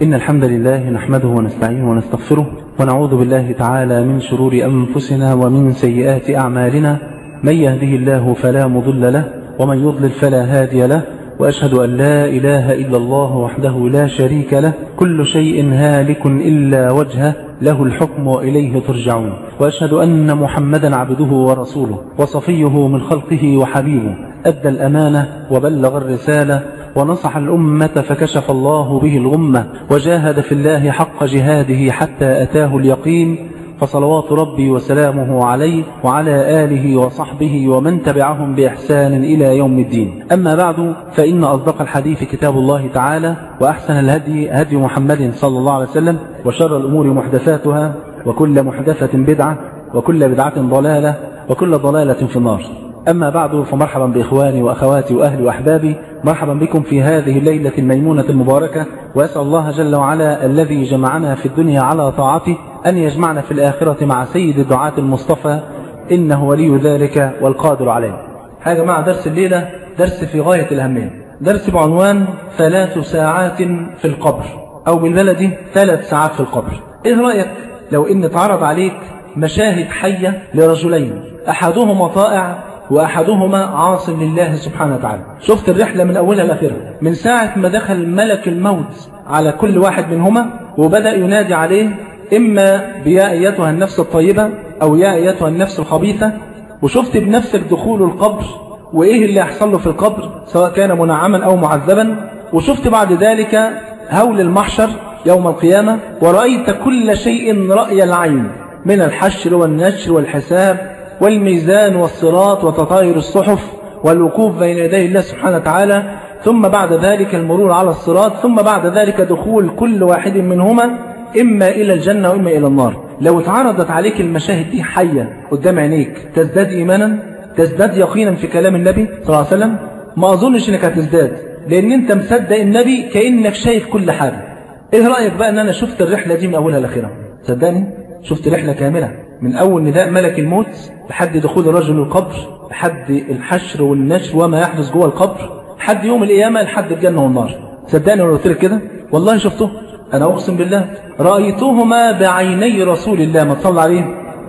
إن الحمد لله نحمده ونستعينه ونستغفره ونعوذ بالله تعالى من شرور أنفسنا ومن سيئات أعمالنا من يهده الله فلا مضل له ومن يضلل فلا هادي له وأشهد أن لا إله إلا الله وحده لا شريك له كل شيء هالك إلا وجهه له الحكم وإليه ترجعون وأشهد أن محمدا عبده ورسوله وصفيه من خلقه وحبيبه أدى الأمانة وبلغ الرسالة ونصح الأمة فكشف الله به الغمة وجاهد في الله حق جهاده حتى أتاه اليقين فصلوات ربي وسلامه عليه وعلى آله وصحبه ومن تبعهم بإحسان إلى يوم الدين أما بعد فإن أصدق الحديث كتاب الله تعالى وأحسن الهدي هدي محمد صلى الله عليه وسلم وشر الأمور محدثاتها وكل محدثة بدعة وكل بدعة ضلالة وكل ضلالة في النار أما بعد فمرحبا بإخواني وأخواتي وأهلي وأحبابي مرحبا بكم في هذه الليلة الميمونة المباركة وأسأل الله جل وعلا الذي جمعنا في الدنيا على طاعته أن يجمعنا في الآخرة مع سيد الدعاة المصطفى إنه ولي ذلك والقادر عليه يا جماعة درس الليلة درس في غاية الأهمية درس بعنوان ثلاث ساعات في القبر أو بالبلدي ثلاث ساعات في القبر إيه رأيك لو إن اتعرض عليك مشاهد حية لرجلين أحدهما طائع وأحدهما عاص لله سبحانه وتعالى شفت الرحلة من أولها لآخرها من ساعة ما دخل ملك الموت على كل واحد منهما وبدأ ينادي عليه إما بيا أيتها النفس الطيبة أو يا أيتها النفس الخبيثة وشفت بنفسك دخول القبر وإيه اللي يحصل له في القبر سواء كان منعما أو معذبا وشفت بعد ذلك هول المحشر يوم القيامة ورأيت كل شيء رأي العين من الحشر والنشر والحساب والميزان والصراط وتطاير الصحف والوقوف بين يدي الله سبحانه وتعالى ثم بعد ذلك المرور على الصراط ثم بعد ذلك دخول كل واحد منهما إما إلى الجنة وإما إلى النار لو اتعرضت عليك المشاهد دي حية قدام عينيك تزداد إيمانا تزداد يقينا في كلام النبي صلى الله عليه وسلم ما أظنش إنك هتزداد لأن أنت مصدق النبي كأنك شايف كل حاجة إيه رأيك بقى أن أنا شفت الرحلة دي من أولها لآخرها صدقني شفت رحلة كاملة من أول نداء ملك الموت لحد دخول الرجل القبر لحد الحشر والنشر وما يحدث جوه القبر لحد يوم القيامة لحد الجنة والنار صدقني لو قلت لك كده والله شفته أنا أقسم بالله رأيتهما بعيني رسول الله ما تصلى عليه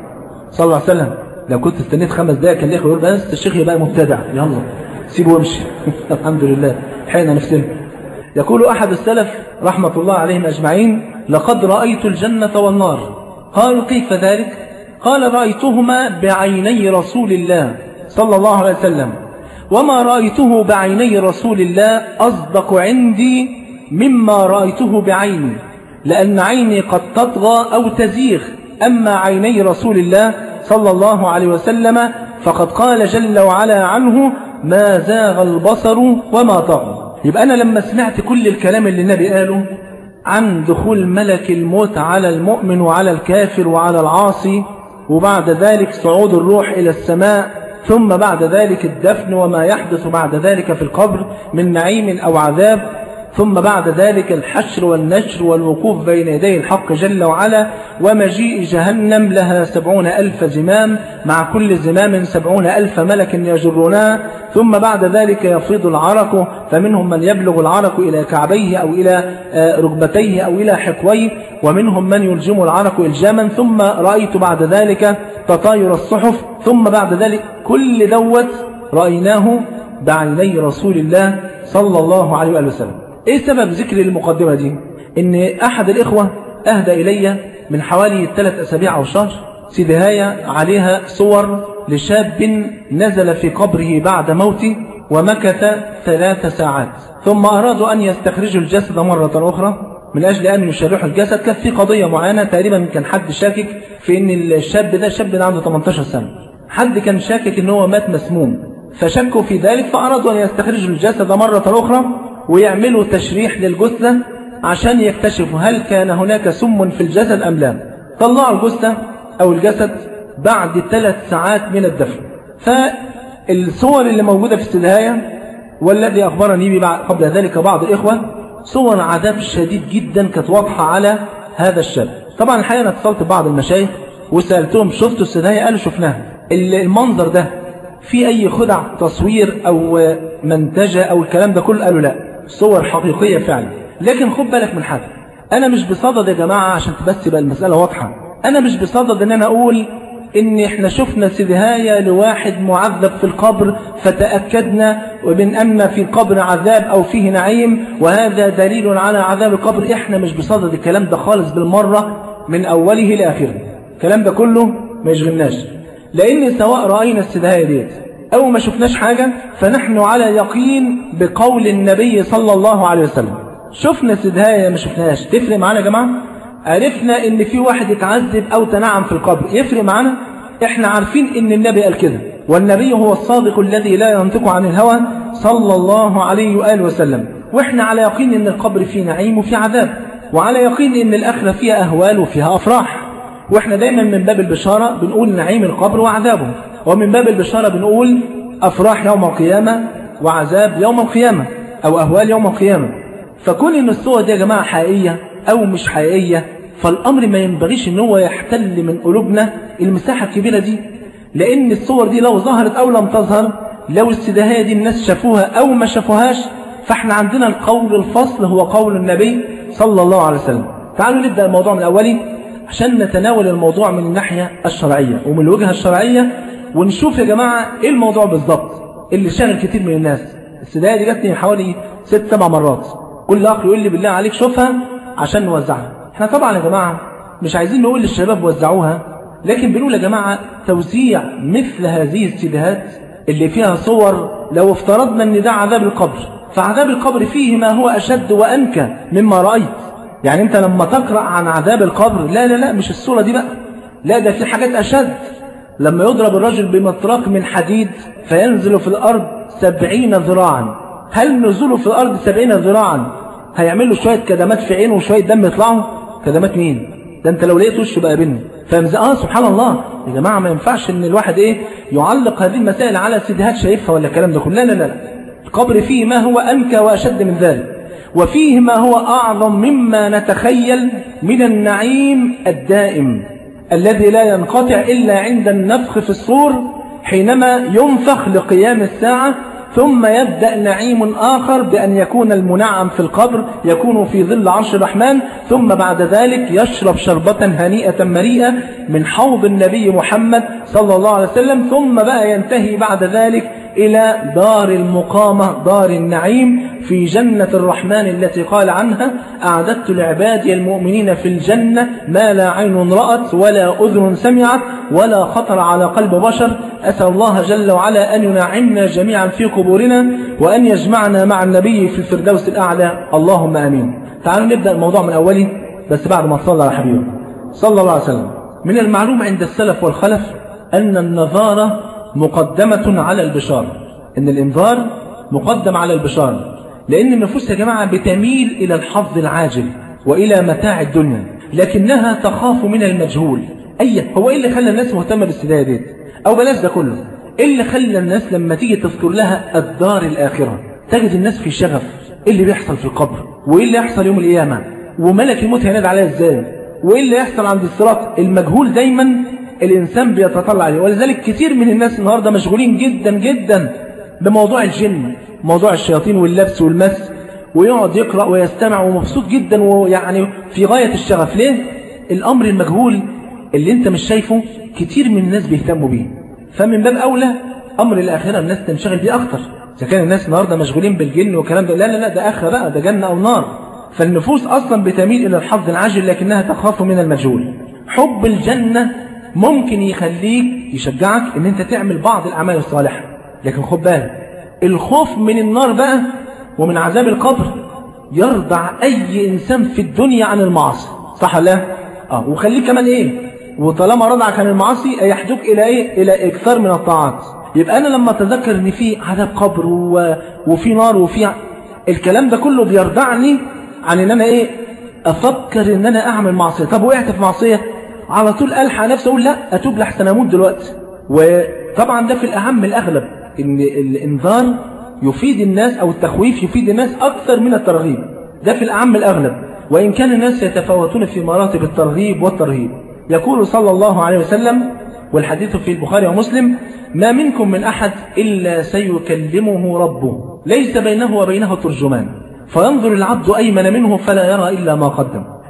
صلى الله عليه وسلم لو كنت استنيت خمس دقائق كان الإخوة يقول بس الشيخ يبقى مبتدع يلا سيبه وامشي الحمد لله حين نفسنا يقول أحد السلف رحمة الله عليهم أجمعين لقد رأيت الجنة والنار قالوا كيف ذلك قال رأيتهما بعيني رسول الله صلى الله عليه وسلم وما رأيته بعيني رسول الله أصدق عندي مما رأيته بعيني لأن عيني قد تطغى أو تزيغ أما عيني رسول الله صلى الله عليه وسلم فقد قال جل وعلا عنه ما زاغ البصر وما طغى يبقى أنا لما سمعت كل الكلام اللي النبي قاله عن دخول ملك الموت على المؤمن وعلى الكافر وعلى العاصي وبعد ذلك صعود الروح إلى السماء ثم بعد ذلك الدفن وما يحدث بعد ذلك في القبر من نعيم أو عذاب ثم بعد ذلك الحشر والنشر والوقوف بين يدي الحق جل وعلا ومجيء جهنم لها سبعون ألف زمام مع كل زمام سبعون ألف ملك يجرونها ثم بعد ذلك يفيض العرق فمنهم من يبلغ العرق إلى كعبيه أو إلى ركبتيه أو إلى حقويه ومنهم من يلجم العرق إلجاما ثم رأيت بعد ذلك تطاير الصحف ثم بعد ذلك كل دوت رأيناه بعيني رسول الله صلى الله عليه وآله وسلم ايه سبب ذكر المقدمة دي ان احد الاخوة اهدى الي من حوالي ثلاث اسابيع او شهر سيدهاية عليها صور لشاب نزل في قبره بعد موته ومكث ثلاث ساعات ثم ارادوا ان يستخرجوا الجسد مرة اخرى من اجل ان يشرحوا الجسد كانت في قضية معينة تقريبا كان حد شاكك في ان الشاب ده شاب ده عنده 18 سنة حد كان شاكك ان هو مات مسموم فشكوا في ذلك فارادوا ان يستخرجوا الجسد مرة اخرى ويعملوا تشريح للجثة عشان يكتشفوا هل كان هناك سم في الجسد أم لا طلعوا الجثة أو الجسد بعد ثلاث ساعات من الدفن فالصور اللي موجودة في السدهاية والذي أخبرني به قبل ذلك بعض الإخوة صور عذاب شديد جدا كانت واضحة على هذا الشاب طبعا الحقيقة أنا اتصلت ببعض المشايخ وسألتهم شفتوا السدهاية قالوا شفناها المنظر ده في أي خدع تصوير أو منتجة أو الكلام ده كله قالوا لا صور حقيقية فعلا لكن خد بالك من حاجة انا مش بصدد يا جماعة عشان بس يبقى المسألة واضحة انا مش بصدد ان انا اقول ان احنا شفنا سدهاية لواحد معذب في القبر فتأكدنا ومن ان في القبر عذاب او فيه نعيم وهذا دليل على عذاب القبر احنا مش بصدد الكلام ده خالص بالمرة من اوله لاخره الكلام ده كله ما يشغلناش لان سواء رأينا السدهاية ديت او ما شفناش حاجة فنحن على يقين بقول النبي صلى الله عليه وسلم شفنا سدهاية ما شفناهاش تفرق معانا يا جماعة عرفنا ان في واحد اتعذب او تنعم في القبر يفرق معانا احنا عارفين ان النبي قال كده والنبي هو الصادق الذي لا ينطق عن الهوى صلى الله عليه وآله وسلم واحنا على يقين ان القبر فيه نعيم وفيه عذاب وعلى يقين ان الاخرة فيها اهوال وفيها افراح واحنا دايما من باب البشارة بنقول نعيم القبر وعذابه ومن باب البشارة بنقول افراح يوم القيامة وعذاب يوم القيامة او اهوال يوم القيامة فكون ان الصور دي يا جماعة حقيقية او مش حقيقية فالامر ما ينبغيش ان هو يحتل من قلوبنا المساحة الكبيرة دي لان الصور دي لو ظهرت او لم تظهر لو السداهية دي الناس شافوها او ما شافوهاش فاحنا عندنا القول الفصل هو قول النبي صلى الله عليه وسلم تعالوا نبدأ الموضوع من الاولي عشان نتناول الموضوع من الناحية الشرعية ومن الوجهة الشرعية ونشوف يا جماعة ايه الموضوع بالظبط اللي شاغل كتير من الناس السداية دي جاتني حوالي ست سبع مرات كل اخ يقول لي بالله عليك شوفها عشان نوزعها احنا طبعا يا جماعة مش عايزين نقول للشباب وزعوها لكن بنقول يا جماعة توزيع مثل هذه السيديهات اللي فيها صور لو افترضنا ان ده عذاب القبر فعذاب القبر فيه ما هو أشد وأنكى مما رأيت يعني انت لما تقرأ عن عذاب القبر لا لا لا مش الصورة دي بقى لا ده في حاجات أشد لما يضرب الرجل بمطرق من حديد فينزل في الأرض سبعين ذراعا هل نزوله في الأرض سبعين ذراعا هيعمل له شوية كدمات في عينه وشوية دم يطلعوا كدمات مين ده انت لو لقيت وشه بقى بني فاهم اه سبحان الله يا جماعة ما ينفعش ان الواحد ايه يعلق هذه المسائل على سيديهات شايفها ولا الكلام ده كله لا لا لا القبر فيه ما هو أنكى وأشد من ذلك وفيه ما هو أعظم مما نتخيل من النعيم الدائم الذي لا ينقطع إلا عند النفخ في الصور حينما ينفخ لقيام الساعة ثم يبدأ نعيم آخر بأن يكون المنعم في القبر يكون في ظل عرش الرحمن ثم بعد ذلك يشرب شربة هنيئة مريئة من حوض النبي محمد صلى الله عليه وسلم ثم بقى ينتهي بعد ذلك إلى دار المقامة دار النعيم في جنة الرحمن التي قال عنها أعددت لعبادي المؤمنين في الجنة ما لا عين رأت ولا أذن سمعت ولا خطر على قلب بشر أسأل الله جل وعلا أن ينعمنا جميعا في قبورنا وأن يجمعنا مع النبي في الفردوس الأعلى اللهم آمين تعالوا نبدأ الموضوع من أوله بس بعد ما صلى على حبيبه صلى الله عليه وسلم من المعلوم عند السلف والخلف أن النظارة مقدمة على البشارة إن الإنذار مقدم على البشارة لأن النفوس يا جماعة بتميل إلى الحظ العاجل وإلى متاع الدنيا لكنها تخاف من المجهول أي هو إيه اللي خلى الناس مهتمة بالسداية دي أو بلاش ده كله إيه اللي خلى الناس لما تيجي تذكر لها الدار الآخرة تجد الناس في شغف إيه اللي بيحصل في القبر وإيه اللي يحصل يوم القيامة وملك الموت هينادي عليها إزاي وإيه اللي يحصل عند الصراط المجهول دايما الإنسان بيتطلع عليه ولذلك كتير من الناس النهاردة مشغولين جدا جدا بموضوع الجن موضوع الشياطين واللبس والمس ويقعد يقرأ ويستمع ومبسوط جدا ويعني في غاية الشغف ليه؟ الأمر المجهول اللي انت مش شايفه كتير من الناس بيهتموا بيه فمن باب أولى أمر الآخرة الناس تنشغل بيه أكتر إذا كان الناس النهاردة مشغولين بالجن والكلام ده لا لا لا ده آخرة بقى ده جنة أو نار فالنفوس أصلا بتميل إلى الحظ العاجل لكنها تخاف من المجهول حب الجنة ممكن يخليك يشجعك ان انت تعمل بعض الاعمال الصالحة لكن خد بالك الخوف من النار بقى ومن عذاب القبر يرضع اي انسان في الدنيا عن المعاصي صح ولا اه وخليك كمان ايه وطالما رضعك عن المعاصي يحدوك الى ايه الى اكثار من الطاعات يبقى انا لما اتذكر ان في عذاب قبر و... وفي نار وفي الكلام ده كله بيرضعني عن ان انا ايه افكر ان انا اعمل معصيه طب وقعت في معصيه على طول ألحق نفسي أقول لا أتوب لحسن أموت دلوقتي وطبعا ده في الأهم الأغلب إن الإنذار يفيد الناس أو التخويف يفيد الناس أكثر من الترغيب ده في الأعم الأغلب وإن كان الناس يتفاوتون في مراتب الترغيب والترهيب يقول صلى الله عليه وسلم والحديث في البخاري ومسلم ما منكم من أحد إلا سيكلمه ربه ليس بينه وبينه ترجمان فينظر العبد أيمن منه فلا يرى إلا ما قدم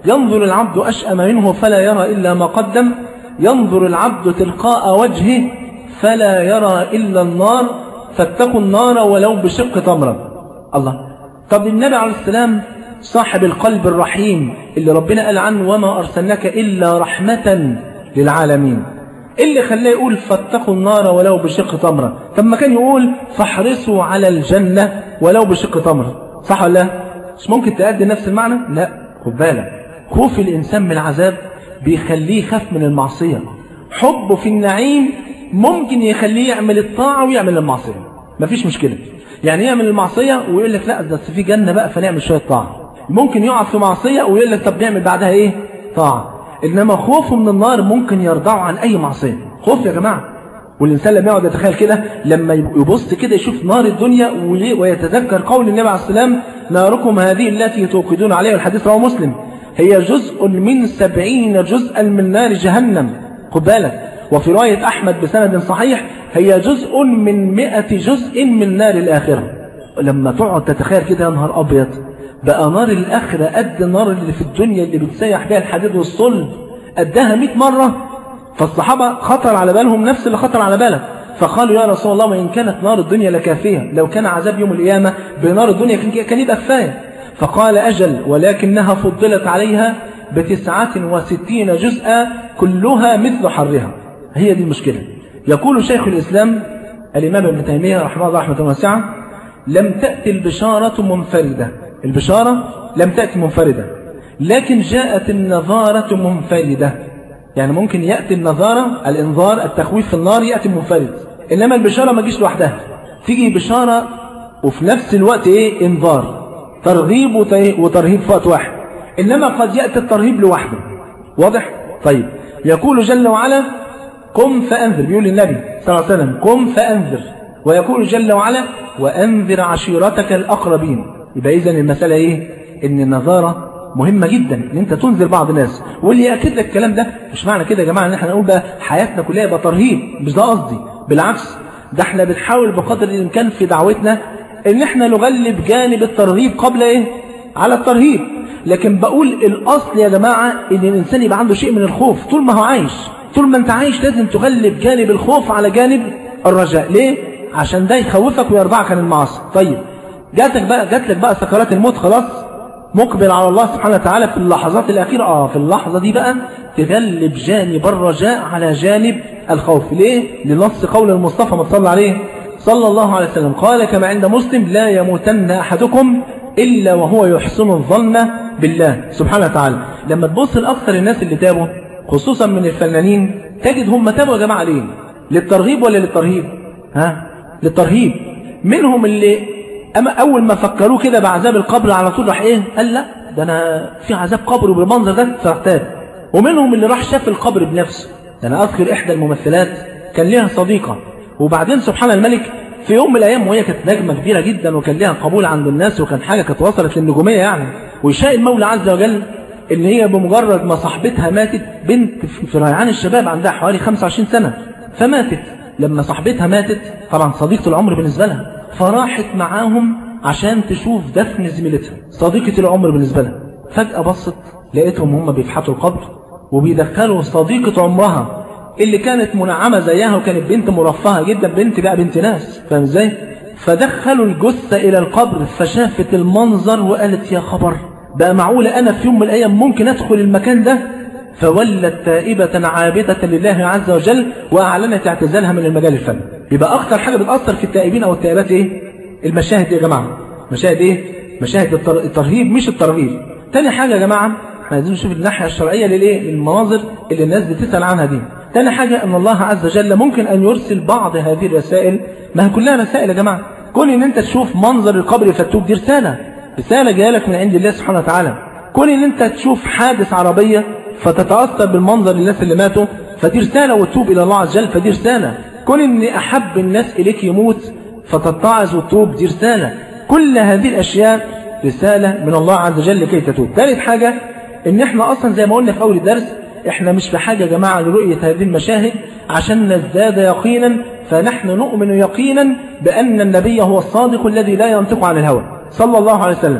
ينظر العبد أشأم منه فلا يرى إلا ما قدم ينظر العبد تلقاء وجهه فلا يرى إلا النار فاتقوا النار ولو بشق تمرة الله طب النبي عليه السلام صاحب القلب الرحيم اللي ربنا قال عنه وما أرسلناك إلا رحمة للعالمين اللي خلاه يقول فاتقوا النار ولو بشق تمرة طب ما كان يقول فاحرصوا على الجنة ولو بشق تمرة صح ولا لا مش ممكن تأدي نفس المعنى لا خد بالك خوف الإنسان من العذاب بيخليه يخاف من المعصية حبه في النعيم ممكن يخليه يعمل الطاعة ويعمل المعصية مفيش مشكلة يعني يعمل المعصية ويقول لك لا ده في جنة بقى فنعمل شوية طاعة ممكن يقع في معصية ويقول لك طب نعمل بعدها ايه طاعة انما خوفه من النار ممكن يرضعه عن اي معصية خوف يا جماعة والإنسان لما يقعد يتخيل كده لما يبص كده يشوف نار الدنيا ويتذكر قول النبي عليه السلام ناركم هذه التي توقدون عليها الحديث رواه مسلم هي جزء من سبعين جزءا من نار جهنم خد بالك وفي رواية أحمد بسند صحيح هي جزء من مئة جزء من نار الآخرة لما تقعد تتخيل كده يا نهار أبيض بقى نار الآخرة قد النار اللي في الدنيا اللي بتسيح بيها الحديد والصلب قدها 100 مرة فالصحابة خطر على بالهم نفس اللي خطر على بالك فقالوا يا رسول الله وإن كانت نار الدنيا لكافية لو كان عذاب يوم القيامة بنار الدنيا كان يبقى كفاية فقال أجل ولكنها فضلت عليها بتسعة وستين جزءا كلها مثل حرها هي دي المشكلة يقول شيخ الإسلام الإمام ابن تيمية رحمه الله رحمة واسعة لم تأتي البشارة منفردة البشارة لم تأتي منفردة لكن جاءت النظارة منفردة يعني ممكن يأتي النظارة الإنذار التخويف في النار يأتي منفرد إنما البشارة ما تجيش لوحدها تيجي بشارة وفي نفس الوقت إيه إنذار ترغيب وترهيب في وقت واحد إنما قد يأتي الترهيب لوحده واضح؟ طيب يقول جل وعلا قم فأنذر بيقول النبي صلى الله عليه وسلم قم فأنذر ويقول جل وعلا وأنذر عشيرتك الأقربين يبقى إذن المسألة إيه؟ إن النظارة مهمة جدا ان انت تنذر بعض الناس واللي يأكد لك الكلام ده مش معنى كده يا جماعة ان احنا نقول بقى حياتنا كلها يبقى ترهيب مش ده قصدي بالعكس ده احنا بنحاول بقدر الامكان في دعوتنا ان احنا نغلب جانب الترهيب قبل ايه على الترهيب لكن بقول الاصل يا جماعة ان الانسان يبقى عنده شيء من الخوف طول ما هو عايش طول ما انت عايش لازم تغلب جانب الخوف على جانب الرجاء ليه عشان ده يخوفك ويرضعك عن المعاصي طيب جاتك بقى جات لك بقى سكرات الموت خلاص مقبل على الله سبحانه وتعالى في اللحظات الأخيرة آه في اللحظة دي بقى تغلب جانب الرجاء على جانب الخوف ليه؟ لنص قول المصطفى ما صلى عليه صلى الله عليه وسلم قال كما عند مسلم لا يموتن أحدكم إلا وهو يحسن الظن بالله سبحانه وتعالى لما تبص لأكثر الناس اللي تابوا خصوصا من الفنانين تجد هم تابوا يا جماعة ليه للترغيب ولا للترهيب ها للترهيب منهم اللي أما أول ما فكروه كده بعذاب القبر على طول راح إيه قال لا ده أنا في عذاب قبر بالمنظر ده فراح تاب ومنهم اللي راح شاف القبر بنفسه ده أنا أذكر إحدى الممثلات كان ليها صديقة وبعدين سبحان الملك في يوم من الأيام وهي كانت نجمة كبيرة جدا وكان ليها قبول عند الناس وكان حاجة كانت وصلت للنجومية يعني ويشاء المولى عز وجل إن هي بمجرد ما صاحبتها ماتت بنت في ريعان الشباب عندها حوالي 25 سنة فماتت لما صاحبتها ماتت طبعا صديقة العمر بالنسبة لها فراحت معاهم عشان تشوف دفن زميلتها صديقة العمر بالنسبة لها فجأة بصت لقيتهم هم بيفحطوا القبر وبيدخلوا صديقة عمرها اللي كانت منعمة زيها وكانت بنت مرفهة جدا بنت بقى بنت ناس فاهم ازاي فدخلوا الجثة إلى القبر فشافت المنظر وقالت يا خبر بقى معقولة أنا في يوم من الأيام ممكن أدخل المكان ده فولت تائبة عابدة لله عز وجل وأعلنت اعتزالها من المجال الفني يبقى أكتر حاجة بتأثر في التائبين أو التائبات إيه؟ المشاهد يا جماعة مشاهد إيه؟ مشاهد الترهيب مش الترغيب تاني حاجة يا جماعة احنا عايزين نشوف الناحية الشرعية للإيه؟ للمناظر اللي الناس بتسأل عنها دي تاني حاجة أن الله عز وجل ممكن أن يرسل بعض هذه الرسائل ما هي كلها رسائل يا جماعة كون ان انت تشوف منظر القبر يفتوك دي رسالة رسالة جايه لك من عند الله سبحانه وتعالى كون ان انت تشوف حادث عربية فتتأثر بالمنظر الناس اللي ماتوا فدي رسالة وتتوب إلى الله عز وجل فدي رسالة كون ان أحب الناس إليك يموت فتتعظ وتتوب دي رسالة كل هذه الأشياء رسالة من الله عز وجل لكي تتوب ثالث حاجة ان احنا اصلا زي ما قلنا في اول الدرس احنا مش بحاجة يا جماعة لرؤية هذه المشاهد عشان نزداد يقينا فنحن نؤمن يقينا بأن النبي هو الصادق الذي لا ينطق عن الهوى صلى الله عليه وسلم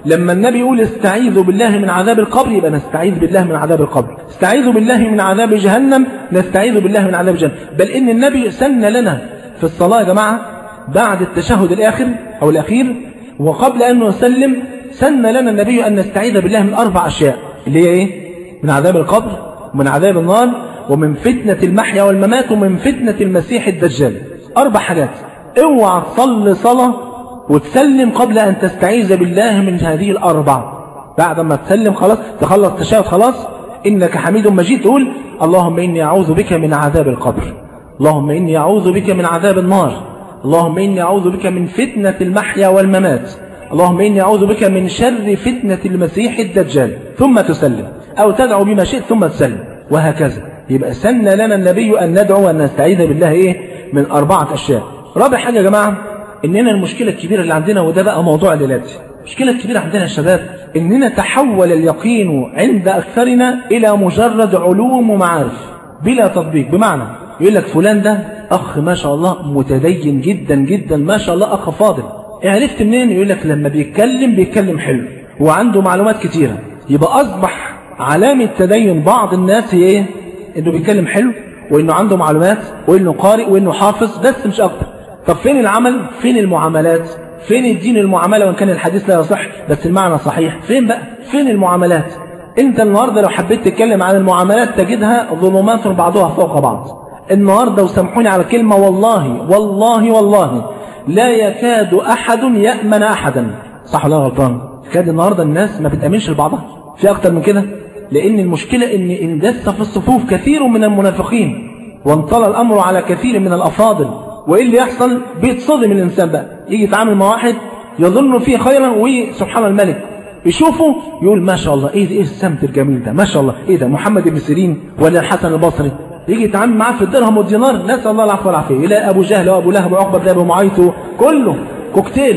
لما النبي يقول استعيذوا بالله من عذاب القبر يبقى نستعيذ بالله من عذاب القبر استعيذوا بالله من عذاب جهنم نستعيذ بالله من عذاب جهنم بل إن النبي سن لنا في الصلاة يا جماعة بعد التشهد الآخر أو الأخير وقبل أن نسلم سن لنا النبي أن نستعيذ بالله من أربع أشياء اللي هي إيه؟ من عذاب القبر ومن عذاب النار ومن فتنة المحيا والممات ومن فتنة المسيح الدجال أربع حاجات اوعى تصلي صلاة وتسلم قبل أن تستعيذ بالله من هذه الأربع بعد ما تسلم خلاص تخلص تشاهد خلاص إنك حميد مجيد تقول اللهم إني أعوذ بك من عذاب القبر اللهم إني أعوذ بك من عذاب النار اللهم إني أعوذ بك من فتنة المحيا والممات اللهم إني أعوذ بك من شر فتنة المسيح الدجال ثم تسلم أو تدعو بما شئت ثم تسلم وهكذا يبقى سن لنا النبي أن ندعو أن نستعيذ بالله إيه من أربعة أشياء رابع حاجة يا جماعة إننا المشكلة الكبيرة اللي عندنا وده بقى موضوع الليلات المشكلة الكبيرة عندنا يا شباب إننا تحول اليقين عند أكثرنا إلى مجرد علوم ومعارف بلا تطبيق بمعنى يقول لك فلان ده أخ ما شاء الله متدين جدا جدا ما شاء الله أخ فاضل عرفت منين يقول لك لما بيتكلم بيتكلم حلو وعنده معلومات كتيرة يبقى أصبح علامة تدين بعض الناس هي إيه إنه بيتكلم حلو وإنه عنده معلومات وإنه قارئ وإنه حافظ بس مش أكتر طب فين العمل فين المعاملات فين الدين المعاملة وإن كان الحديث لا يصح بس المعنى صحيح فين بقى فين المعاملات انت النهاردة لو حبيت تتكلم عن المعاملات تجدها ظلمات بعضها فوق بعض النهاردة وسامحوني على كلمة والله والله والله لا يكاد أحد يأمن أحدا صح ولا غلطان كاد النهاردة الناس ما بتأمنش لبعضها في أكتر من كده لأن المشكلة إن اندس في الصفوف كثير من المنافقين وانطلى الأمر على كثير من الأفاضل وإيه اللي يحصل بيتصدم الإنسان بقى يجي يتعامل مع واحد يظن فيه خيرا وسبحان الملك يشوفه يقول ما شاء الله ايه ده ايه السمت الجميل ده ما شاء الله ايه ده محمد بن سيرين ولا الحسن البصري يجي يتعامل معاه في الدرهم والدينار نسال الله العفو والعافيه يلاقي ابو جهل وابو لهب وعقبه بن ابي معيط كله كوكتيل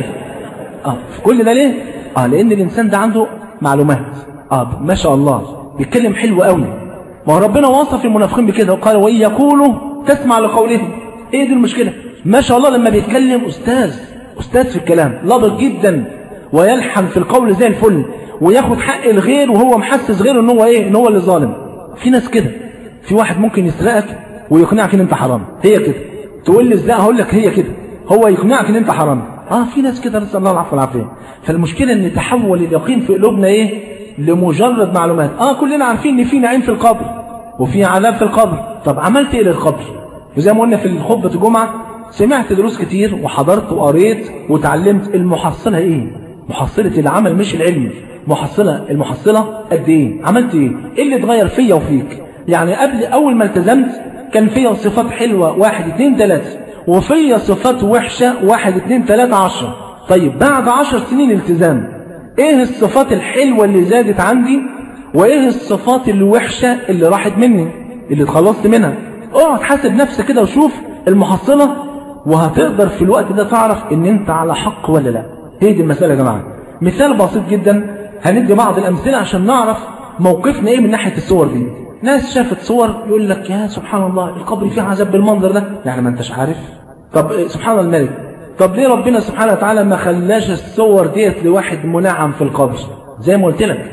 اه كل ده ليه اه لان الانسان ده عنده معلومات اه ما شاء الله بيتكلم حلو قوي ما هو ربنا وصف المنافقين بكده وقال وان يقولوا تسمع لقولهم ايه دي المشكله ما شاء الله لما بيتكلم استاذ استاذ في الكلام لبق جدا ويلحن في القول زي الفل وياخد حق الغير وهو محسس غيره ان هو ايه ان هو اللي ظالم في ناس كده في واحد ممكن يسرقك ويقنعك ان انت حرام هي كده تقول لي ازاي هقول لك هي كده هو يقنعك ان انت حرام اه في ناس كده نسال الله العفو والعافيه فالمشكله ان تحول اليقين في قلوبنا ايه لمجرد معلومات اه كلنا عارفين ان في نعيم في القبر وفي عذاب في القبر طب عملت ايه للقبر وزي ما قلنا في خطبه الجمعه سمعت دروس كتير وحضرت وقريت وتعلمت المحصله ايه محصله العمل مش العلم محصله المحصله قد ايه عملت ايه ايه اللي اتغير فيا وفيك يعني قبل اول ما التزمت كان فيا صفات حلوه واحد اتنين تلاته وفيا صفات وحشه واحد اتنين تلاته عشره طيب بعد عشر سنين التزام ايه الصفات الحلوه اللي زادت عندي وايه الصفات الوحشه اللي راحت مني اللي اتخلصت منها اقعد حاسب نفسك كده وشوف المحصله وهتقدر في الوقت ده تعرف ان انت على حق ولا لا هي دي المساله يا جماعه مثال بسيط جدا هندي بعض الامثله عشان نعرف موقفنا ايه من ناحيه الصور دي ناس شافت صور يقول لك يا سبحان الله القبر فيه عذاب بالمنظر ده يعني ما انتش عارف طب سبحان الملك طب ليه ربنا سبحانه وتعالى ما خلاش الصور ديت لواحد منعم في القبر زي ما قلت لك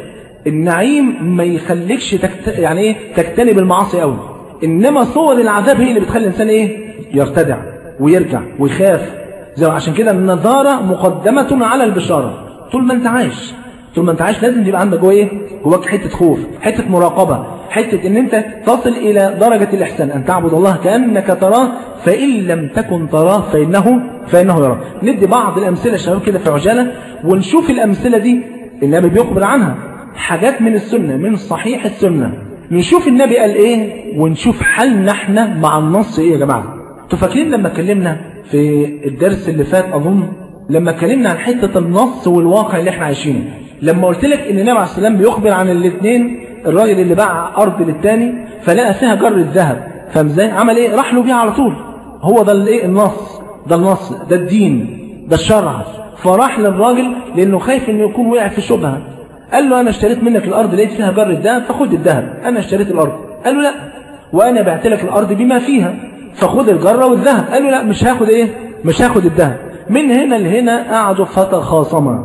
النعيم ما يخليكش تكت... يعني ايه تجتنب المعاصي قوي انما صور العذاب هي اللي بتخلي الانسان ايه يرتدع ويرجع ويخاف زي عشان كده النظاره مقدمه على البشاره طول ما انت عايش طول ما انت عايش لازم يبقى عندك جوه ايه جواك حته خوف حته مراقبه حته ان انت تصل الى درجه الاحسان ان تعبد الله كانك تراه فان لم تكن تراه فانه فانه يراك ندي بعض الامثله شباب كده في عجاله ونشوف الامثله دي النبي بيخبر عنها حاجات من السنه من صحيح السنه نشوف النبي قال ايه ونشوف حالنا احنا مع النص ايه يا جماعه انتوا فاكرين لما اتكلمنا في الدرس اللي فات اظن لما اتكلمنا عن حته النص والواقع اللي احنا عايشينه لما قلت لك ان النبي عليه السلام بيخبر عن الاثنين الراجل اللي باع ارض للتاني فلقى فيها جرة ذهب فاهم ازاي عمل ايه راح له بيها على طول هو ده الايه النص ده النص ده الدين ده الشرع فراح للراجل لانه خايف انه يكون وقع في شبهه قال له انا اشتريت منك الارض لقيت فيها جرة ذهب فخد الذهب انا اشتريت الارض قال له لا وانا بعت لك الارض بما فيها فخد الجرة والذهب قال له لا مش هاخد ايه مش هاخد الذهب من هنا لهنا قعدوا فتخاصما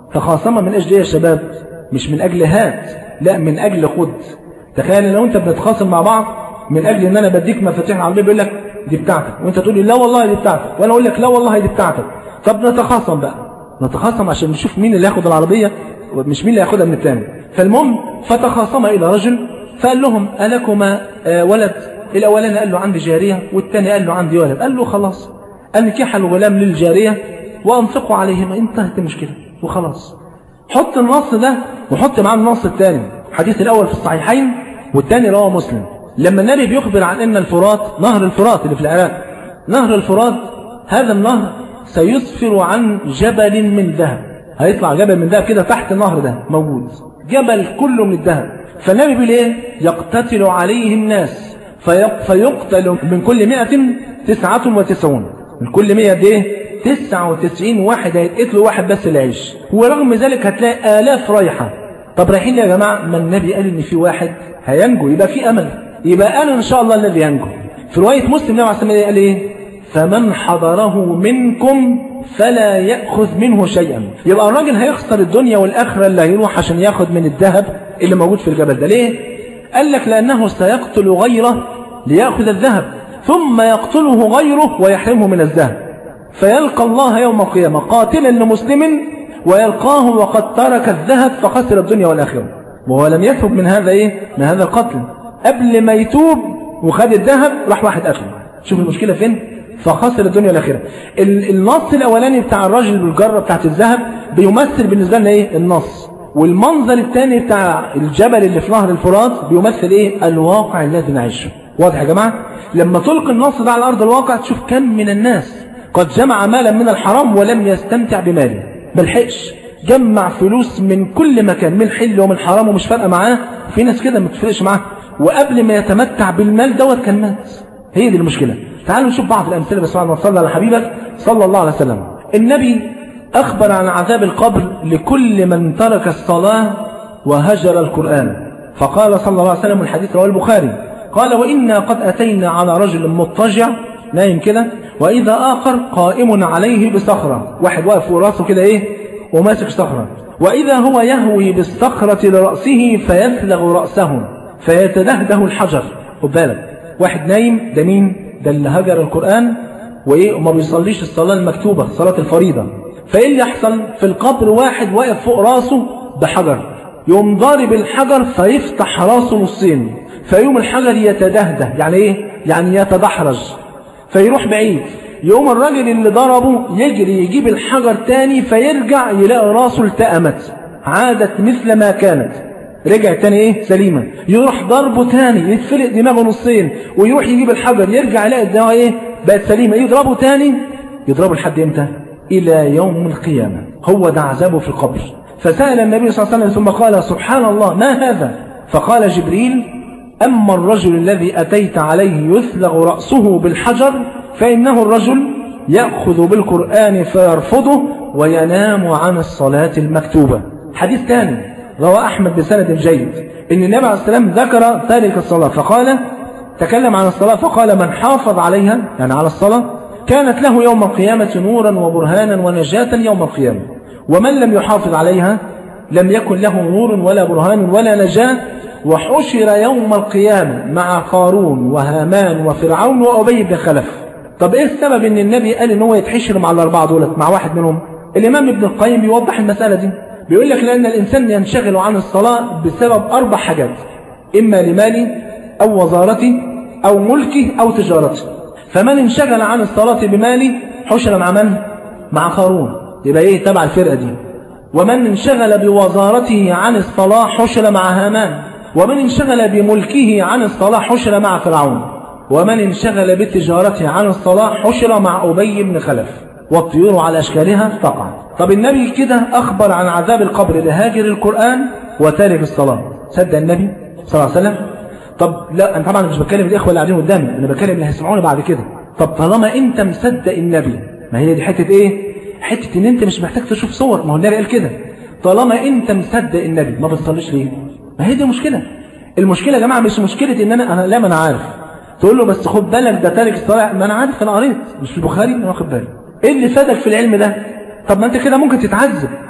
تخاصما من اجل ايه يا شباب مش من اجل هات لا من اجل خد تخيل لو انت بتتخاصم مع بعض من اجل ان انا بديك مفاتيح العربيه بيقول لك دي بتاعتك وانت تقول لي لا والله دي بتاعتك وانا اقول لك لا والله دي بتاعتك طب نتخاصم بقى نتخاصم عشان نشوف مين اللي ياخد العربيه ومش مين اللي ياخدها من الثاني فالمهم فتخاصم الى رجل فقال لهم الكما آه ولد الاولاني قال له عندي جاريه والثاني قال له عندي ولد قال له خلاص انكح الغلام للجاريه وانفقوا عليهما انتهت المشكله وخلاص حط النص ده وحط معاه النص الثاني الحديث الاول في الصحيحين والثاني رواه مسلم لما النبي بيخبر عن ان الفرات نهر الفرات اللي في العراق نهر الفرات هذا النهر سيسفر عن جبل من ذهب هيطلع جبل من ذهب كده تحت النهر ده موجود جبل كله من الذهب فالنبي بيقول ايه يقتتل عليه الناس فيق فيقتل من كل مئة تسعة وتسعون من كل مئة دي ايه تسعة وتسعين واحد هيتقتلوا واحد بس اللي يعيش ورغم ذلك هتلاقي آلاف رايحة طب رايحين ليه يا جماعة ما النبي قال ان في واحد هينجو يبقى في امل يبقى انا ان شاء الله الذي ينجو في رواية مسلم النبي عليه الصلاة قال ايه فمن حضره منكم فلا يأخذ منه شيئا يبقى الراجل هيخسر الدنيا والآخرة اللي هيروح عشان ياخد من الذهب اللي موجود في الجبل ده ليه قال لك لأنه سيقتل غيره ليأخذ الذهب ثم يقتله غيره ويحرمه من الذهب فيلقى الله يوم القيامة قاتلا لمسلم ويلقاه وقد ترك الذهب فخسر الدنيا والآخرة وهو لم يتوب من هذا إيه من هذا القتل قبل ما يتوب وخد الذهب راح واحد قتله شوف المشكلة فين فخسر الدنيا والآخرة النص الأولاني بتاع الراجل بالجرة بتاعت الذهب بيمثل بالنسبة لنا إيه النص والمنظر الثاني بتاع الجبل اللي في نهر الفرات بيمثل إيه الواقع الذي نعيشه واضح يا جماعة لما تلقي النص ده على أرض الواقع تشوف كم من الناس قد جمع مالا من الحرام ولم يستمتع بماله بلحقش جمع فلوس من كل مكان من حل ومن حرام ومش فارقه معاه في ناس كده ما تفرقش معاه وقبل ما يتمتع بالمال دوت كان مات هي دي المشكله تعالوا نشوف بعض الامثله بس بعد ما صلى على حبيبك صلى الله عليه وسلم النبي اخبر عن عذاب القبر لكل من ترك الصلاه وهجر القران فقال صلى الله عليه وسلم الحديث رواه البخاري قال وانا قد اتينا على رجل مضطجع نايم كده وإذا آخر قائم عليه بصخرة واحد واقف فوق راسه كده إيه وماسك صخرة وإذا هو يهوي بالصخرة لرأسه فيسلغ رأسه فيتدهده الحجر خد بالك واحد نايم ده مين ده اللي هجر القرآن وإيه وما بيصليش الصلاة المكتوبة صلاة الفريضة فإيه اللي يحصل في القبر واحد واقف فوق راسه بحجر يوم ضارب الحجر فيفتح راسه نصين فيوم الحجر يتدهده يعني إيه يعني يتدحرج فيروح بعيد يوم الراجل اللي ضربه يجري يجيب الحجر تاني فيرجع يلاقي راسه التأمت عادت مثل ما كانت رجع تاني ايه سليمة يروح ضربه تاني يتفلق دماغه نصين ويروح يجيب الحجر يرجع يلاقي الدماغ ايه بقت سليمة يضربه تاني يضربه لحد امتى الى يوم القيامة هو ده عذابه في القبر فسأل النبي صلى الله عليه وسلم ثم قال سبحان الله ما هذا فقال جبريل أما الرجل الذي أتيت عليه يثلغ رأسه بالحجر فإنه الرجل يأخذ بالقرآن فيرفضه وينام عن الصلاة المكتوبة حديث ثاني روى أحمد بسند جيد إن النبي عليه السلام ذكر تارك الصلاة فقال تكلم عن الصلاة فقال من حافظ عليها يعني على الصلاة كانت له يوم القيامة نورا وبرهانا ونجاة يوم القيامة ومن لم يحافظ عليها لم يكن له نور ولا برهان ولا نجاة وحشر يوم القيامة مع قارون وهامان وفرعون وأبي بن خلف طب ايه السبب ان النبي قال ان هو يتحشر مع الاربعه دولت مع واحد منهم الامام ابن القيم بيوضح المساله دي بيقول لك لان الانسان ينشغل عن الصلاه بسبب اربع حاجات اما لمالي او وزارتي او ملكي او تجارتي فمن انشغل عن الصلاه بمالي حشر مع من مع قارون يبقى ايه تبع الفرقه دي ومن انشغل بوزارته عن الصلاه حشر مع هامان ومن انشغل بملكه عن الصلاه حشر مع فرعون ومن انشغل بتجارته عن الصلاة حشر مع أبي بن خلف والطيور على أشكالها تقع طب النبي كده أخبر عن عذاب القبر لهاجر القرآن وتارك الصلاة صدق النبي صلى الله عليه وسلم طب لا أنا طبعا مش بتكلم الإخوة اللي قاعدين قدامي أنا بتكلم اللي هيسمعوني بعد كده طب طالما أنت مصدق النبي ما هي دي حتة إيه حتة إن أنت مش محتاج تشوف صور ما هو النبي قال كده طالما أنت مصدق النبي ما بتصليش ليه ما هي دي مشكلة المشكلة يا جماعة مش مشكلة إن أنا أنا لا ما أنا عارف تقول له بس خد بالك ده تارك الصلاة ما انا عارف انا قريت مش في البخاري انا واخد بالي ايه اللي فادك في العلم ده طب ما انت كده ممكن تتعذب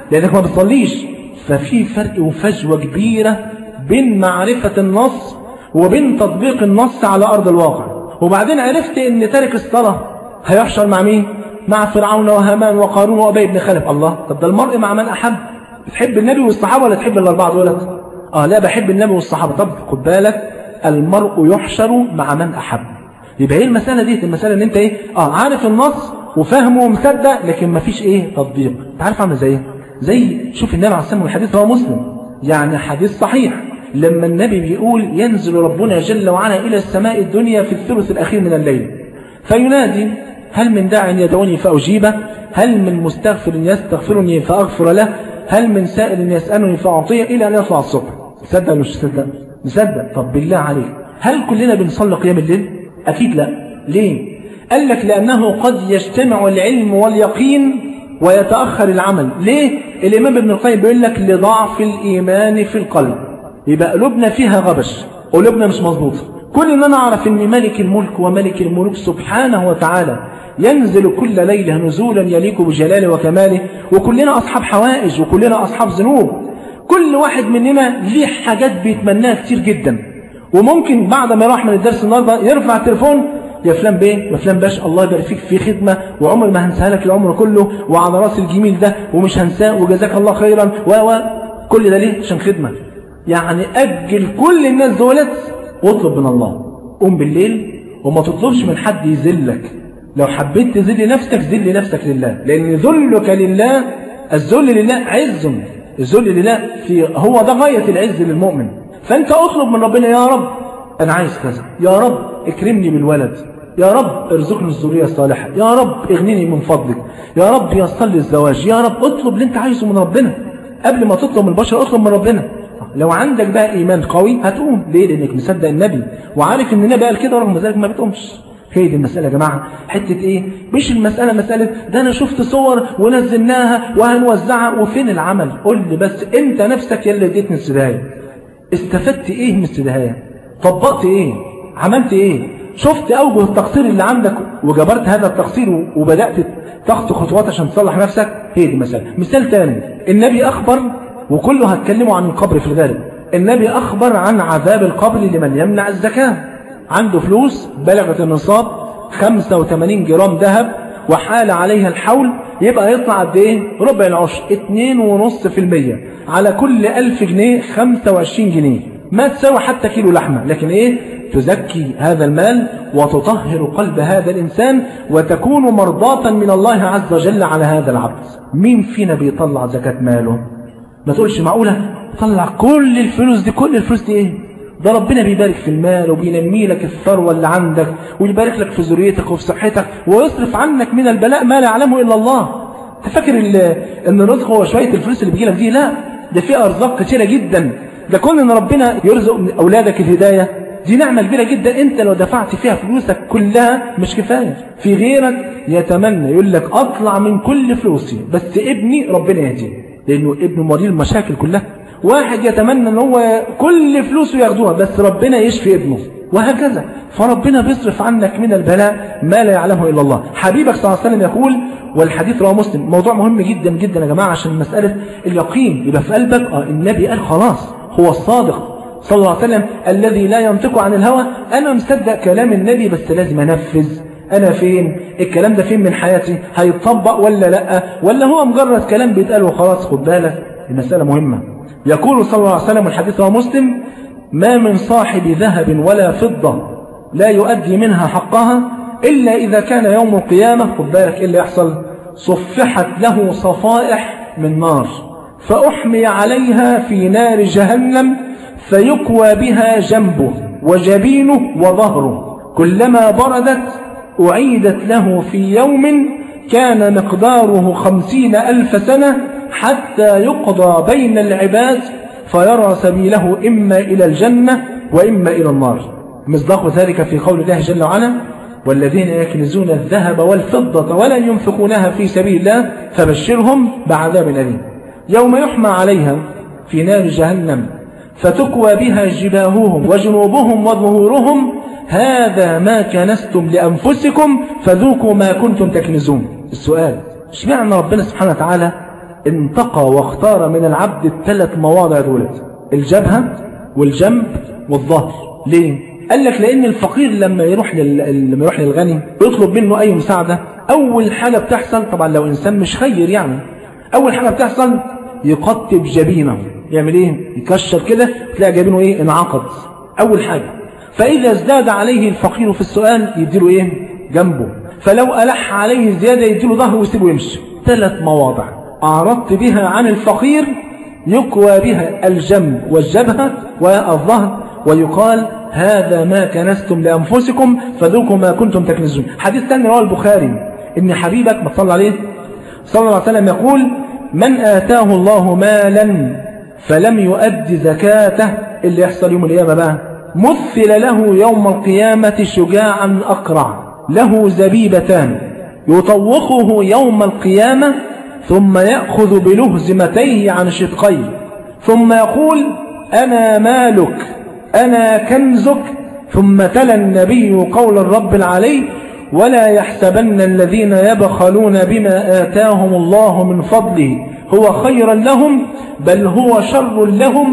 لأنك ما بتصليش ففي فرق وفجوة كبيرة بين معرفة النص وبين تطبيق النص على أرض الواقع وبعدين عرفت ان تارك الصلاة هيحشر مع مين مع فرعون وهامان وقارون وأبي بن خلف الله طب ده المرء مع من أحب تحب النبي والصحابة ولا تحب الأربعة دولت آه لا بحب النبي والصحابة طب خد بالك المرء يحشر مع من أحب يبقى ايه المسألة دي المسألة ان انت ايه اه عارف النص وفاهمه ومصدق لكن مفيش ايه تطبيق انت عارف عامل زي ايه زي شوف النبي عليه الصلاة والحديث هو مسلم يعني حديث صحيح لما النبي بيقول ينزل ربنا جل وعلا إلى السماء الدنيا في الثلث الأخير من الليل فينادي هل من داع يدعوني فأجيبه هل من مستغفر يستغفرني فأغفر له هل من سائل يسألني فأعطيه إلى أن يطلع الصبح تصدق ولا مش تصدق نصدق طب بالله عليك هل كلنا بنصلي قيام الليل أكيد لا ليه قال لك لأنه قد يجتمع العلم واليقين ويتأخر العمل ليه الإمام ابن القيم بيقول لك لضعف الإيمان في القلب يبقى قلوبنا فيها غبش قلوبنا مش مظبوطه كل ما نعرف ان ملك الملك وملك الملوك سبحانه وتعالى ينزل كل ليلة نزولا يليق بجلاله وكماله وكلنا أصحاب حوائج وكلنا أصحاب ذنوب كل واحد مننا ليه حاجات بيتمناها كتير جدا وممكن بعد ما يروح من الدرس النهارده يرفع التليفون يا فلان بيه يا فلان باش الله يبارك فيك في خدمة وعمر ما هنساها لك العمر كله وعلى راس الجميل ده ومش هنساه وجزاك الله خيرا و كل ده ليه عشان خدمة يعني أجل كل الناس دولت واطلب من الله قوم بالليل وما تطلبش من حد يذلك لو حبيت تذل نفسك ذل نفسك لله لأن ذلك لله الذل لله عز الذل لله في هو ده غاية العز للمؤمن فأنت اطلب من ربنا يا رب أنا عايز كذا يا رب اكرمني بالولد يا رب ارزقني الذرية الصالحة يا رب اغنني من فضلك يا رب يصل لي الزواج يا رب اطلب اللي انت عايزه من ربنا قبل ما تطلب من البشر اطلب من ربنا لو عندك بقى ايمان قوي هتقوم ليه لانك مصدق النبي وعارف ان النبي قال كده ورغم ذلك ما بتقومش هي دي المسألة يا جماعة حتة ايه مش المسألة مسألة ده انا شفت صور ونزلناها وهنوزعها وفين العمل قول لي بس انت نفسك يا اللي اديتني السداية استفدت ايه من السداية طبقت ايه عملت ايه شفت اوجه التقصير اللي عندك وجبرت هذا التقصير وبدأت تخطو خطوات عشان تصلح نفسك هي دي مسألة مثال تاني النبي اخبر وكله هتكلموا عن القبر في الغالب النبي أخبر عن عذاب القبر لمن يمنع الزكاة عنده فلوس بلغت النصاب 85 جرام ذهب وحال عليها الحول يبقى يطلع قد ايه ربع العشر 2.5% على كل 1000 جنيه 25 جنيه ما تساوي حتى كيلو لحمة لكن ايه تزكي هذا المال وتطهر قلب هذا الإنسان وتكون مرضاة من الله عز وجل على هذا العبد مين فينا بيطلع زكاة ماله ما تقولش معقولة طلع كل الفلوس دي كل الفلوس دي ايه ده ربنا بيبارك في المال وبينمي لك الثروة اللي عندك ويبارك لك في ذريتك وفي صحتك ويصرف عنك من البلاء ما لا يعلمه إلا الله انت فاكر ان الرزق هو شوية الفلوس اللي بيجي لك دي لا ده في أرزاق كتيرة جدا ده كل ان ربنا يرزق من أولادك الهداية دي نعمة كبيرة جدا انت لو دفعت فيها فلوسك كلها مش كفاية في غيرك يتمنى يقول لك اطلع من كل فلوسي بس ابني ربنا يهديه لانه ابنه مريض المشاكل كلها واحد يتمنى ان هو كل فلوسه ياخدوها بس ربنا يشفي ابنه وهكذا فربنا بيصرف عنك من البلاء ما لا يعلمه الا الله حبيبك صلى الله عليه وسلم يقول والحديث رواه مسلم موضوع مهم جدا جدا يا جماعه عشان مساله اليقين يبقى في قلبك اه النبي قال خلاص هو الصادق صلى الله عليه وسلم الذي لا ينطق عن الهوى انا مصدق كلام النبي بس لازم انفذ أنا فين الكلام ده فين من حياتي هيتطبق ولا لا ولا هو مجرد كلام بيتقال وخلاص خد بالك المسألة مهمة يقول صلى الله عليه وسلم الحديث رواه مسلم ما من صاحب ذهب ولا فضة لا يؤدي منها حقها إلا إذا كان يوم القيامة خد بالك إيه اللي يحصل صفحت له صفائح من نار فأحمي عليها في نار جهنم فيكوى بها جنبه وجبينه وظهره كلما بردت أعيدت له في يوم كان مقداره خمسين ألف سنة حتى يقضى بين العباد فيرى سبيله إما إلى الجنة وإما إلى النار مصداق ذلك في قول الله جل وعلا والذين يكنزون الذهب والفضة ولا ينفقونها في سبيل الله فبشرهم بعذاب أليم يوم يحمى عليها في نار جهنم فتكوى بها جباههم وجنوبهم وظهورهم هذا ما كنستم لأنفسكم فذوقوا ما كنتم تكنزون السؤال اشمعنى ربنا سبحانه وتعالى انتقى واختار من العبد الثلاث مواضع دولت الجبهة والجنب والظهر ليه؟ قال لك لأن الفقير لما يروح لل... لما يروح للغني ويطلب منه أي مساعدة أول حاجة بتحصل طبعا لو إنسان مش خير يعني أول حاجة بتحصل يقطب جبينه يعمل إيه؟ يكشر كده تلاقي جبينه إيه؟ انعقد أول حاجة فإذا ازداد عليه الفقير في السؤال يديله إيه؟ جنبه فلو ألح عليه زيادة يديله ظهره ويسيبه يمشي ثلاث مواضع أعرضت بها عن الفقير يكوى بها الجنب والجبهة والظهر ويقال هذا ما كنستم لأنفسكم فذوقوا ما كنتم تكنزون حديث ثاني رواه البخاري إن حبيبك ما تصلى عليه صلى الله عليه وسلم يقول من آتاه الله مالا فلم يؤد زكاته اللي يحصل يوم القيامة بقى مثل له يوم القيامة شجاعا أقرع له زبيبتان يطوقه يوم القيامة ثم يأخذ بلهزمتيه عن شدقيه ثم يقول أنا مالك أنا كنزك ثم تلا النبي قول الرب العلي ولا يحسبن الذين يبخلون بما آتاهم الله من فضله هو خيرا لهم بل هو شر لهم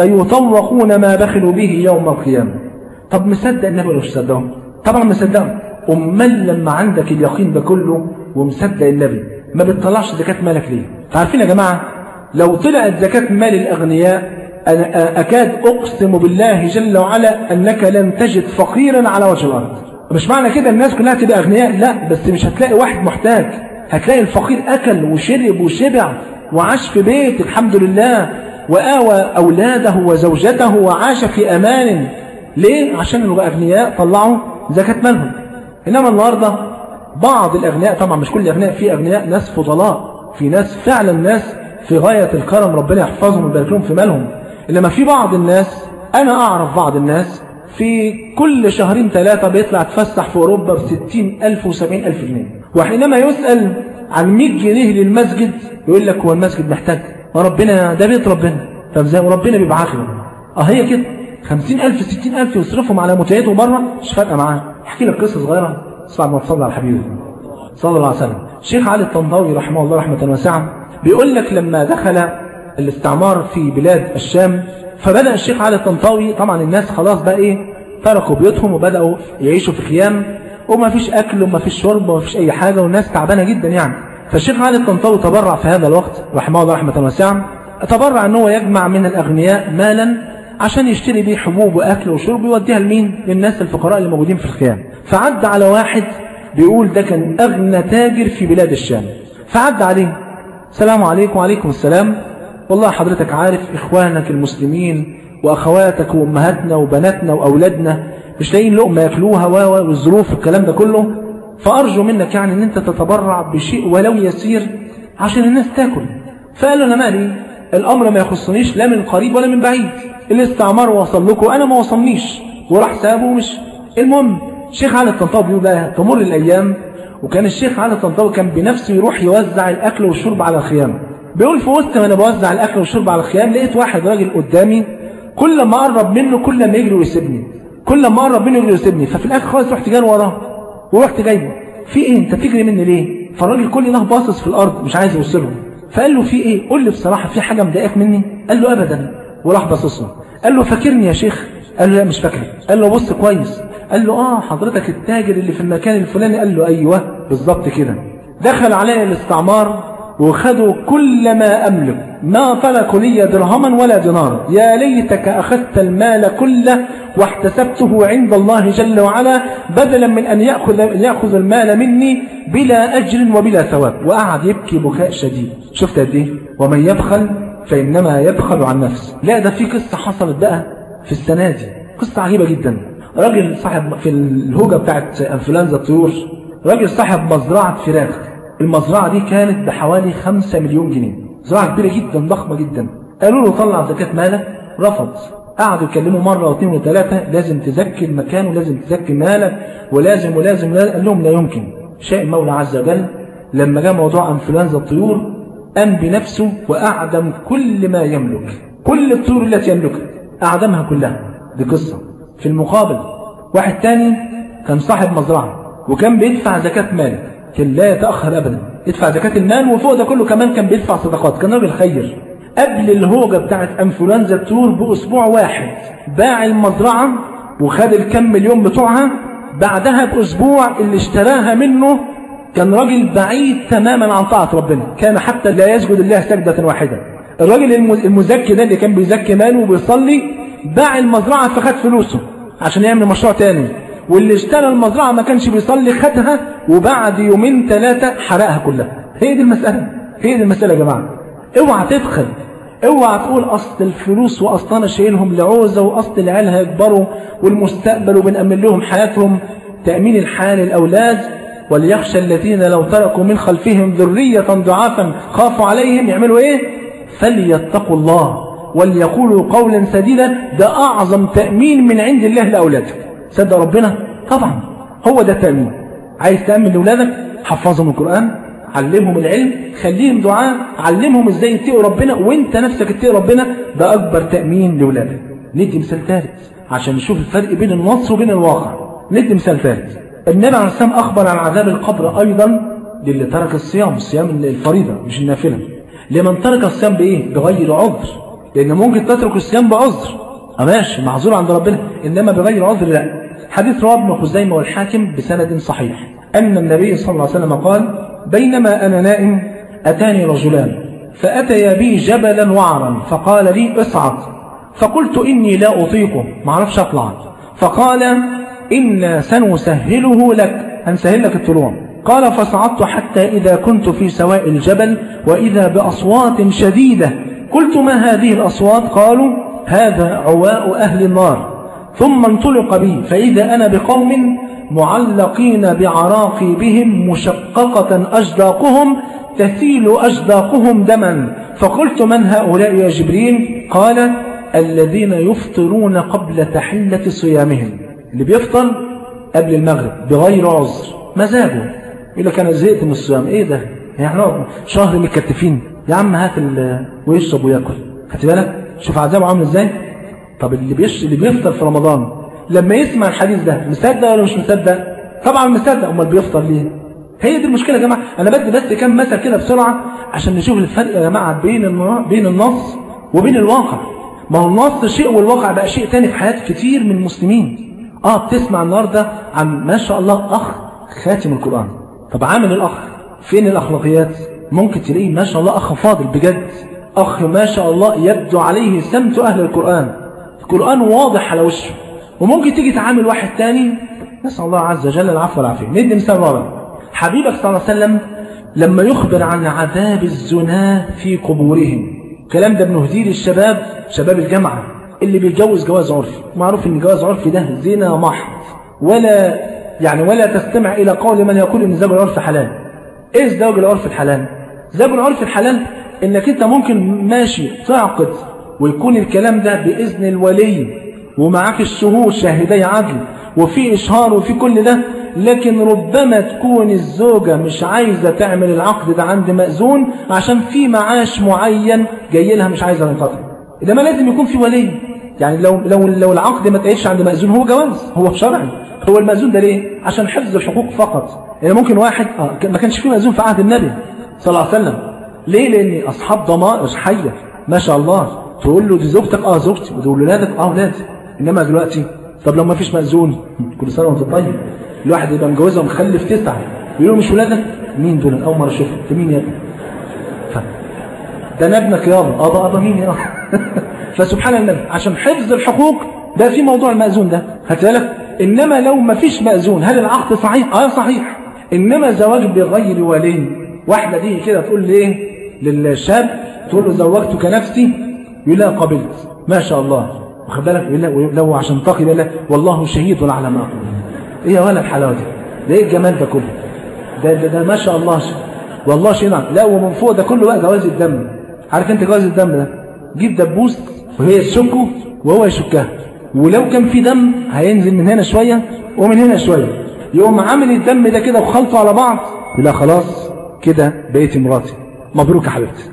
سيطوقون ما بخلوا به يوم القيامة طب مصدق النبي ولا مش مصدقهم طبعا مصدقهم امال لما عندك اليقين ده كله ومصدق النبي ما بتطلعش زكاة مالك ليه عارفين يا جماعة لو طلعت زكاة مال الأغنياء أنا أكاد أقسم بالله جل وعلا أنك لن تجد فقيرا على وجه الأرض مش معنى كده الناس كلها تبقى أغنياء لا بس مش هتلاقي واحد محتاج هتلاقي الفقير أكل وشرب وشبع وعاش في بيت الحمد لله وآوى أولاده وزوجته وعاش في أمان ليه؟ عشان الأغنياء طلعوا زكاة مالهم إنما النهاردة بعض الأغنياء طبعا مش كل الأغنياء في أغنياء ناس فضلاء في ناس فعلا ناس في غاية الكرم ربنا يحفظهم ويبارك لهم في مالهم إنما في بعض الناس أنا أعرف بعض الناس في كل شهرين ثلاثة بيطلع تفسح في أوروبا بستين ألف وسبعين ألف جنيه وحينما يسأل عن 100 جنيه للمسجد يقول لك هو المسجد محتاج وربنا ده بيت ربنا طب زي وربنا بيبقى عاقل اه هي كده 50000 60000 يصرفهم على متعته بره مش فارقه معاه احكي لك قصه صغيره اسمع ما تصلي على حبيبي صلى الله عليه وسلم الشيخ علي الطنطاوي رحمه الله رحمه واسعه بيقول لك لما دخل الاستعمار في بلاد الشام فبدا الشيخ علي الطنطاوي طبعا الناس خلاص بقى ايه تركوا بيوتهم وبداوا يعيشوا في خيام وما فيش اكل وما فيش شرب وما فيش اي حاجه والناس تعبانه جدا يعني فالشيخ علي الطنطاوي تبرع في هذا الوقت رحمه الله رحمه واسعه تبرع ان هو يجمع من الاغنياء مالا عشان يشتري بيه حبوب واكل وشرب يوديها لمين للناس الفقراء اللي موجودين في الخيام فعد على واحد بيقول ده كان اغنى تاجر في بلاد الشام فعد عليه السلام عليكم وعليكم السلام والله حضرتك عارف اخوانك المسلمين واخواتك وامهاتنا وبناتنا واولادنا مش لاقيين لقمه ياكلوها والظروف والكلام ده كله فارجو منك يعني ان انت تتبرع بشيء ولو يسير عشان الناس تاكل فقال له انا مالي الامر ما يخصنيش لا من قريب ولا من بعيد الاستعمار وصل لكم انا ما وصلنيش وراح سابه ومش المهم الشيخ علي الطنطاوي بيقول بقى تمر الايام وكان الشيخ علي الطنطاوي كان بنفسه يروح يوزع الاكل والشرب على الخيام بيقول في وسط ما انا بوزع الاكل والشرب على الخيام لقيت واحد راجل قدامي كل ما اقرب منه كل ما يجري ويسيبني كل ما اقرب منه يجري ويسيبني ففي الاخر خالص رحت جاي وراه ورحت جايبه في ايه انت بتجري مني ليه فالراجل كل ده باصص في الارض مش عايز يوصله فقال له في ايه قول لي بصراحه في حاجه مضايقاك مني قال له ابدا وراح باصص له قال له فاكرني يا شيخ قال له لا مش فاكرك قال له بص كويس قال له اه حضرتك التاجر اللي في المكان الفلاني قال له ايوه بالظبط كده دخل علي الاستعمار وخذوا كل ما أملك ما تركوا لي درهما ولا دينارا يا ليتك أخذت المال كله واحتسبته عند الله جل وعلا بدلا من أن يأخذ, يأخذ المال مني بلا أجر وبلا ثواب وقعد يبكي بكاء شديد شفت قد إيه ومن يبخل فإنما يبخل عن نفسه لا ده في قصة حصلت بقى في السنة دي قصة عجيبة جدا راجل صاحب في الهوجة بتاعت انفلونزا الطيور راجل صاحب مزرعة فراخ المزرعة دي كانت بحوالي 5 مليون جنيه زراعة كبيرة جدا ضخمة جدا قالوا له طلع زكاة مالك رفض قعدوا يكلموا مرة واثنين وثلاثة لازم تزكي المكان ولازم تزكي مالك ولازم ولازم, ولازم قال لهم لا يمكن شاء المولى عز وجل لما جاء موضوع انفلونزا الطيور قام بنفسه وأعدم كل ما يملك كل الطيور التي يملكها أعدمها كلها دي قصة في المقابل واحد تاني كان صاحب مزرعة وكان بيدفع زكاة ماله كان لا يتأخر أبدا يدفع زكاة المال وفوق ده كله كمان كان بيدفع صدقات كان راجل خير قبل الهوجة بتاعت انفلونزا الطيور باسبوع واحد باع المزرعة وخد الكم مليون بتوعها بعدها باسبوع اللي اشتراها منه كان راجل بعيد تماما عن طاعة ربنا كان حتى لا يسجد الله سجدة واحدة الراجل المزكي ده اللي كان بيزكي ماله وبيصلي باع المزرعة فخد فلوسه عشان يعمل مشروع تاني واللي اشترى المزرعة ما كانش بيصلي خدها وبعد يومين ثلاثة حرقها كلها هي دي المسألة هي دي المسألة يا جماعة اوعى تدخل اوعى تقول اصل الفلوس واصل انا شايلهم لعوزة واصل العيال هيكبروا والمستقبل وبنأمن لهم حياتهم تأمين الحال للأولاد وليخشى الذين لو تركوا من خلفهم ذرية ضعافا خافوا عليهم يعملوا ايه فليتقوا الله وليقولوا قولا سديدا ده أعظم تأمين من عند الله لأولادك صدق ربنا طبعا هو ده التأمين عايز تأمن لأولادك حفظهم القرآن علمهم العلم خليهم دعاء علمهم ازاي يتقوا ربنا وانت نفسك اتقي ربنا ده أكبر تأمين لأولادك ندي مثال ثالث عشان نشوف الفرق بين النص وبين الواقع ندي مثال ثالث النبي عليه السلام أخبر عن عذاب القبر أيضا للي ترك الصيام الصيام الفريضة مش النافلة لمن ترك الصيام بإيه؟ بغير عذر لأن ممكن تترك الصيام بعذر ماشي معذور عند ربنا إنما بغير عذر لا حديث رواه ابن خزيمة والحاكم بسند صحيح أن النبي صلى الله عليه وسلم قال بينما أنا نائم أتاني رجلان فأتيا بي جبلا وعرا فقال لي اصعد فقلت إني لا أطيقه ما اعرفش أطلع فقال إنا سنسهله لك هنسهل لك الطلوع قال فصعدت حتى إذا كنت في سواء الجبل وإذا بأصوات شديدة قلت ما هذه الأصوات قالوا هذا عواء أهل النار ثم انطلق بي فإذا أنا بقوم معلقين بعراقي بهم مشققة أجداقهم تسيل أجداقهم دما فقلت من هؤلاء يا جبريل قال الذين يفطرون قبل تحلة صيامهم اللي بيفطر قبل المغرب بغير عذر مزاجه يقول لك أنا زهقت من الصيام إيه ده يعني شهر متكتفين يا عم هات ويشرب وياكل خدت بالك شوف عذابه عامل ازاي طب اللي بيش اللي بيفطر في رمضان لما يسمع الحديث ده مصدق ولا مش مصدق طبعا مصدق امال بيفطر ليه هي دي المشكله يا جماعه انا بدي بس كام مثل كده بسرعه عشان نشوف الفرق يا جماعه بين بين النص وبين الواقع ما هو النص شيء والواقع بقى شيء تاني في حياه كتير من المسلمين اه بتسمع النهارده عن ما شاء الله اخ خاتم القران طب عامل الاخ فين الاخلاقيات ممكن تلاقيه ما شاء الله أخ فاضل بجد أخ ما شاء الله يبدو عليه سمت أهل القرآن القرآن واضح على وشه وممكن تيجي تعامل واحد تاني نسأل الله عز وجل العفو والعافية ندي مثال رابع حبيبك صلى الله عليه وسلم لما يخبر عن عذاب الزنا في قبورهم الكلام ده بنهديه للشباب شباب الجامعة اللي بيتجوز جواز عرفي معروف ان جواز عرفي ده زنا محض ولا يعني ولا تستمع الى قول من يقول ان زواج العرف حلال ايه زواج العرف الحلال زواج العرف الحلال انك انت ممكن ماشي تعقد ويكون الكلام ده باذن الولي ومعاك الشهود شاهدي عدل وفي اشهار وفي كل ده لكن ربما تكون الزوجة مش عايزة تعمل العقد ده عند مأذون عشان في معاش معين جاي لها مش عايزة ينقطع إنما لازم يكون في ولي يعني لو لو لو العقد ما تقيش عند مأذون هو جواز هو شرعي هو المأذون ده ليه؟ عشان حفظ الحقوق فقط يعني ممكن واحد آه ما كانش في مأذون في عهد النبي صلى الله عليه وسلم ليه؟ لأن أصحاب ضمائر حية ما شاء الله تقول له دي زوجتك اه زوجتي وتقول له ولادك اه ولادي انما دلوقتي طب لو ما فيش مأذون كل سنه وانت طيب الواحد يبقى مجوزها ومخلف تسعه يقول له مش ولادك مين دول اول مره اشوفهم انت مين يا ابني ف... ده انا ابنك يابا ابا ابا مين يابا فسبحان الله عشان حفظ الحقوق ده في موضوع المأذون ده هتقولك انما لو ما فيش مأذون هل العقد صحيح اه صحيح انما زواج بغير ولي واحده دي كده تقول ليه للشاب تقول له زوجتك نفسي يقول لها قبلت ما شاء الله واخد بالك يقول لو عشان تقي يقول لها والله شهيد على ما اقول ايه يا ولا الحلاوه دي ده ايه الجمال ده كله ده ده, ده ما شاء الله شيء. والله شيء نعم لا ومن فوق ده كله بقى جواز الدم عارف انت جواز الدم ده جيب دبوس وهي تشكه وهو يشكها ولو كان في دم هينزل من هنا شويه ومن هنا شويه يقوم عامل الدم ده كده وخلطه على بعض يقول خلاص كده بقيتي مراتي مبروك يا حبيبتي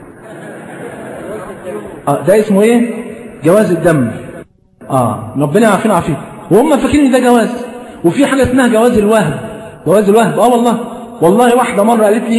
اه ده اسمه ايه جواز الدم اه ربنا يعافينا ويعافيكم وهم فاكرين ان ده جواز وفي حاجه اسمها جواز الوهب جواز الوهب اه والله والله واحده مره قالت لي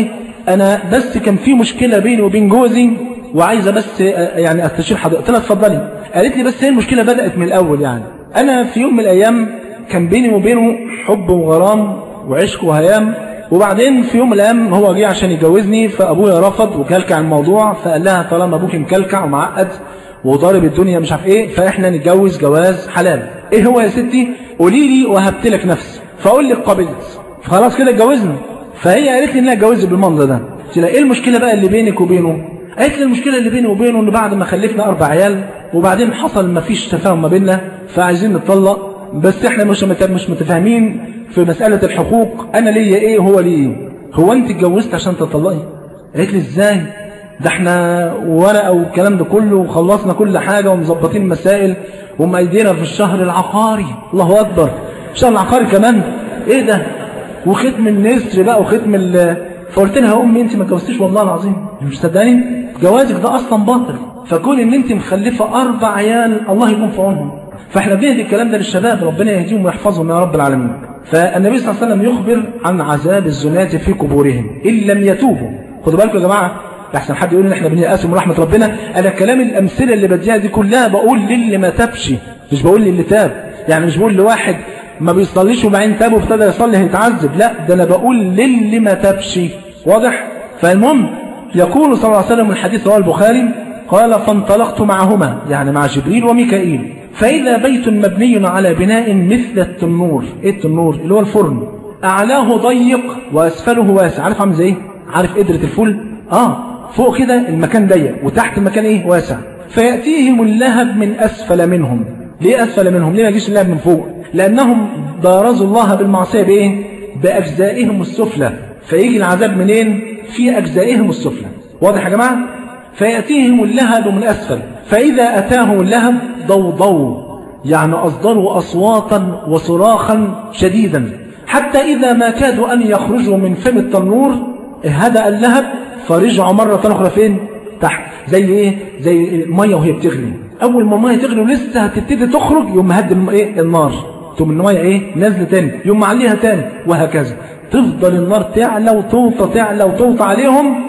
انا بس كان في مشكله بيني وبين جوزي وعايزه بس يعني استشير حضرتك قلت لها اتفضلي قالت لي بس هي المشكله بدات من الاول يعني انا في يوم من الايام كان بيني وبينه حب وغرام وعشق وهيام وبعدين في يوم من الايام هو جه عشان يتجوزني فابويا رفض وكلكع الموضوع فقال لها طالما ابوك مكلكع ومعقد وضارب الدنيا مش عارف ايه فاحنا نتجوز جواز حلال ايه هو يا ستي قولي لي وهبت لك نفسي فاقول لك قبلت فخلاص كده اتجوزنا فهي قالت لي انها اتجوزت بالمنظر ده قلت لها ايه المشكله بقى اللي بينك وبينه قالت لي المشكله اللي بيني وبينه انه بعد ما خلفنا اربع عيال وبعدين حصل ما فيش تفاهم ما بيننا فعايزين نتطلق بس احنا مش مش متفاهمين في مساله الحقوق انا ليا ايه وهو ليه ايه هو انت اتجوزت عشان تطلقي قالت لي ازاي ده احنا ورقه والكلام ده كله وخلصنا كل حاجه ومظبطين المسائل ومأيدينا في الشهر العقاري الله اكبر الشهر العقاري كمان ايه ده وختم النسر بقى وختم ال فقلت لها يا امي انت ما اتجوزتيش والله العظيم مش صدقاني جوازك ده اصلا باطل فكون ان انت مخلفه اربع عيال الله يكون في عونهم فاحنا بنهدي الكلام ده للشباب ربنا يهديهم ويحفظهم يا رب العالمين فالنبي صلى الله عليه وسلم يخبر عن عذاب الزناة في قبورهم ان لم يتوبوا خدوا بالكم يا جماعه لحسن حد يقول ان احنا بنيأس من رحمه ربنا انا كلام الامثله اللي بديها دي كلها بقول للي ما تابش مش بقول للي تاب يعني مش بقول لواحد ما بيصليش وبعدين تاب وابتدى يصلي هيتعذب لا ده انا بقول للي ما تابش واضح فالمهم يقول صلى الله عليه وسلم الحديث رواه البخاري قال فانطلقت معهما يعني مع جبريل وميكائيل فإذا بيت مبني على بناء مثل التنور ايه التنور اللي هو الفرن أعلاه ضيق وأسفله واسع عارف عامل زي ايه عارف قدرة الفول اه فوق كده المكان ضيق وتحت المكان ايه واسع فيأتيهم اللهب من أسفل منهم ليه أسفل منهم ليه ما يجيش اللهب من فوق لأنهم بارزوا الله بالمعصية بإيه بأجزائهم السفلى فيجي العذاب منين في أجزائهم السفلى واضح يا جماعة فيأتيهم اللهب من أسفل فإذا أتاهم اللهب ضوضوا يعني أصدروا أصواتا وصراخا شديدا حتى إذا ما كادوا أن يخرجوا من فم التنور هدأ اللهب فرجعوا مرة أخرى فين تحت زي إيه زي المية وهي بتغلي أول ما المية تغلي ولسه هتبتدي تخرج يوم هد إيه النار تقوم المية إيه نازلة تاني يوم عليها تاني وهكذا تفضل النار تعلى وتوطى تعلى وتوطى عليهم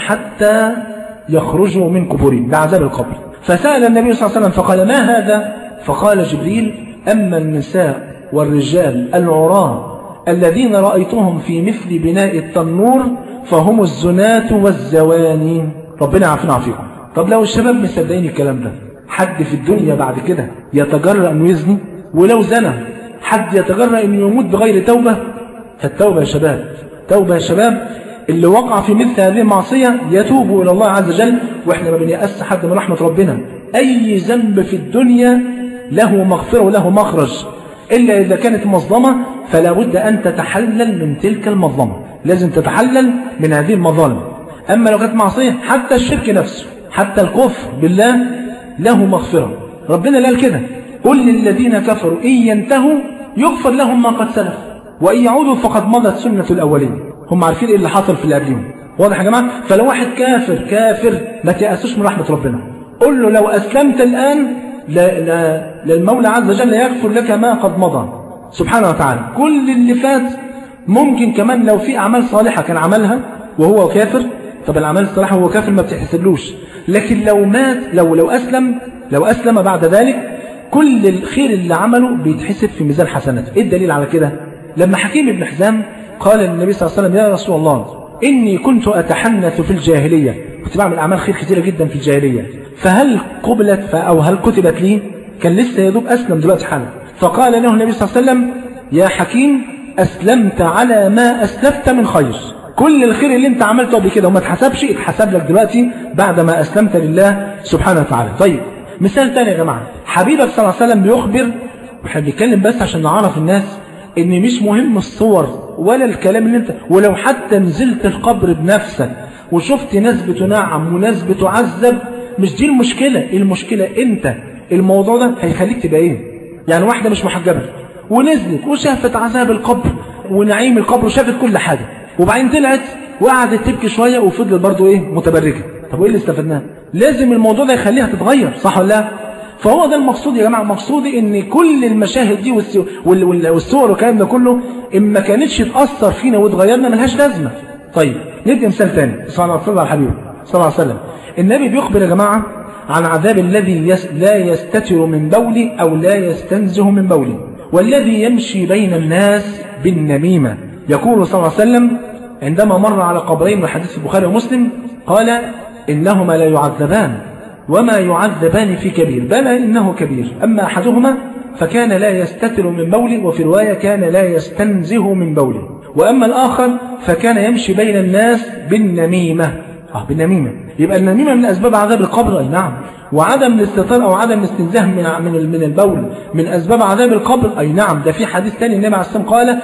حتى يخرجوا من قبورهم ده عذاب القبر فسأل النبي صلى الله عليه وسلم فقال ما هذا فقال جبريل أما النساء والرجال العراة الذين رأيتهم في مثل بناء التنور فهم الزناة والزواني ربنا عافينا عافيكم طب لو الشباب مصدقين الكلام ده حد في الدنيا بعد كده يتجرأ انه يزني ولو زنى حد يتجرأ انه يموت بغير توبة فالتوبة يا شباب توبة يا شباب اللي وقع في مثل هذه المعصية يتوب إلى الله عز وجل وإحنا ما بنيأس حد من رحمة ربنا أي ذنب في الدنيا له مغفرة وله مخرج إلا إذا كانت مظلمة فلا بد أن تتحلل من تلك المظلمة لازم تتحلل من هذه المظالم أما لو كانت معصية حتى الشرك نفسه حتى الكفر بالله له مغفرة ربنا قال كده قل للذين كفروا إن ينتهوا يغفر لهم ما قد سلف وإن يعودوا فقد مضت سنة الأولين هم عارفين إيه اللي حصل في اللي قبلهم واضح يا جماعة فلو واحد كافر كافر ما تيأسوش من رحمة ربنا قل له لو أسلمت الآن لا لا للمولى عز وجل يغفر لك ما قد مضى سبحانه وتعالى كل اللي فات ممكن كمان لو في أعمال صالحة كان عملها وهو كافر طب الأعمال الصالحة وهو كافر ما بتحسبلوش لكن لو مات لو لو أسلم لو أسلم بعد ذلك كل الخير اللي عمله بيتحسب في ميزان حسناته ايه الدليل على كده لما حكيم بن حزام قال للنبي صلى الله عليه وسلم يا رسول الله إني كنت أتحنث في الجاهلية كنت بعمل أعمال خير كثيرة جدا في الجاهلية فهل قبلت أو هل كتبت لي كان لسه يدوب أسلم دلوقتي حالا فقال له النبي صلى الله عليه وسلم يا حكيم أسلمت على ما أسلفت من خير كل الخير اللي انت عملته قبل كده وما اتحسبش اتحسب لك دلوقتي بعد ما أسلمت لله سبحانه وتعالى طيب مثال تاني يا جماعة حبيبك صلى الله عليه وسلم بيخبر واحنا بنتكلم بس عشان نعرف الناس ان مش مهم الصور ولا الكلام اللي انت ولو حتى نزلت القبر بنفسك وشفت ناس بتنعم وناس بتعذب مش دي المشكلة المشكلة انت الموضوع ده هيخليك تبقى ايه يعني واحدة مش محجبة ونزلت وشافت عذاب القبر ونعيم القبر وشافت كل حاجة وبعدين طلعت وقعدت تبكي شوية وفضلت برضو ايه متبرجة طب وايه اللي استفدناه لازم الموضوع ده يخليها تتغير صح ولا لا فهو ده المقصود يا جماعة مقصودي ان كل المشاهد دي والصور والكلام ده كله ان ما كانتش تأثر فينا وتغيرنا ملهاش لازمة طيب ندي مثال تاني صلى الله عليه الحبيب صلى الله عليه وسلم النبي بيخبر يا جماعة عن عذاب الذي يس لا يستتر من بوله أو لا يستنزه من بوله والذي يمشي بين الناس بالنميمة يقول صلى الله عليه وسلم عندما مر على قبرين من حديث البخاري ومسلم قال إنهما لا يعذبان وما يعذبان في كبير بل إنه كبير أما أحدهما فكان لا يستتر من بوله وفي رواية كان لا يستنزه من بوله وأما الآخر فكان يمشي بين الناس بالنميمة آه بالنميمة يبقى النميمة من أسباب عذاب القبر أي نعم وعدم الاستطار أو عدم الاستنزاه من من من البول من أسباب عذاب القبر أي نعم ده في حديث ثاني النبي عليه الصلاة قال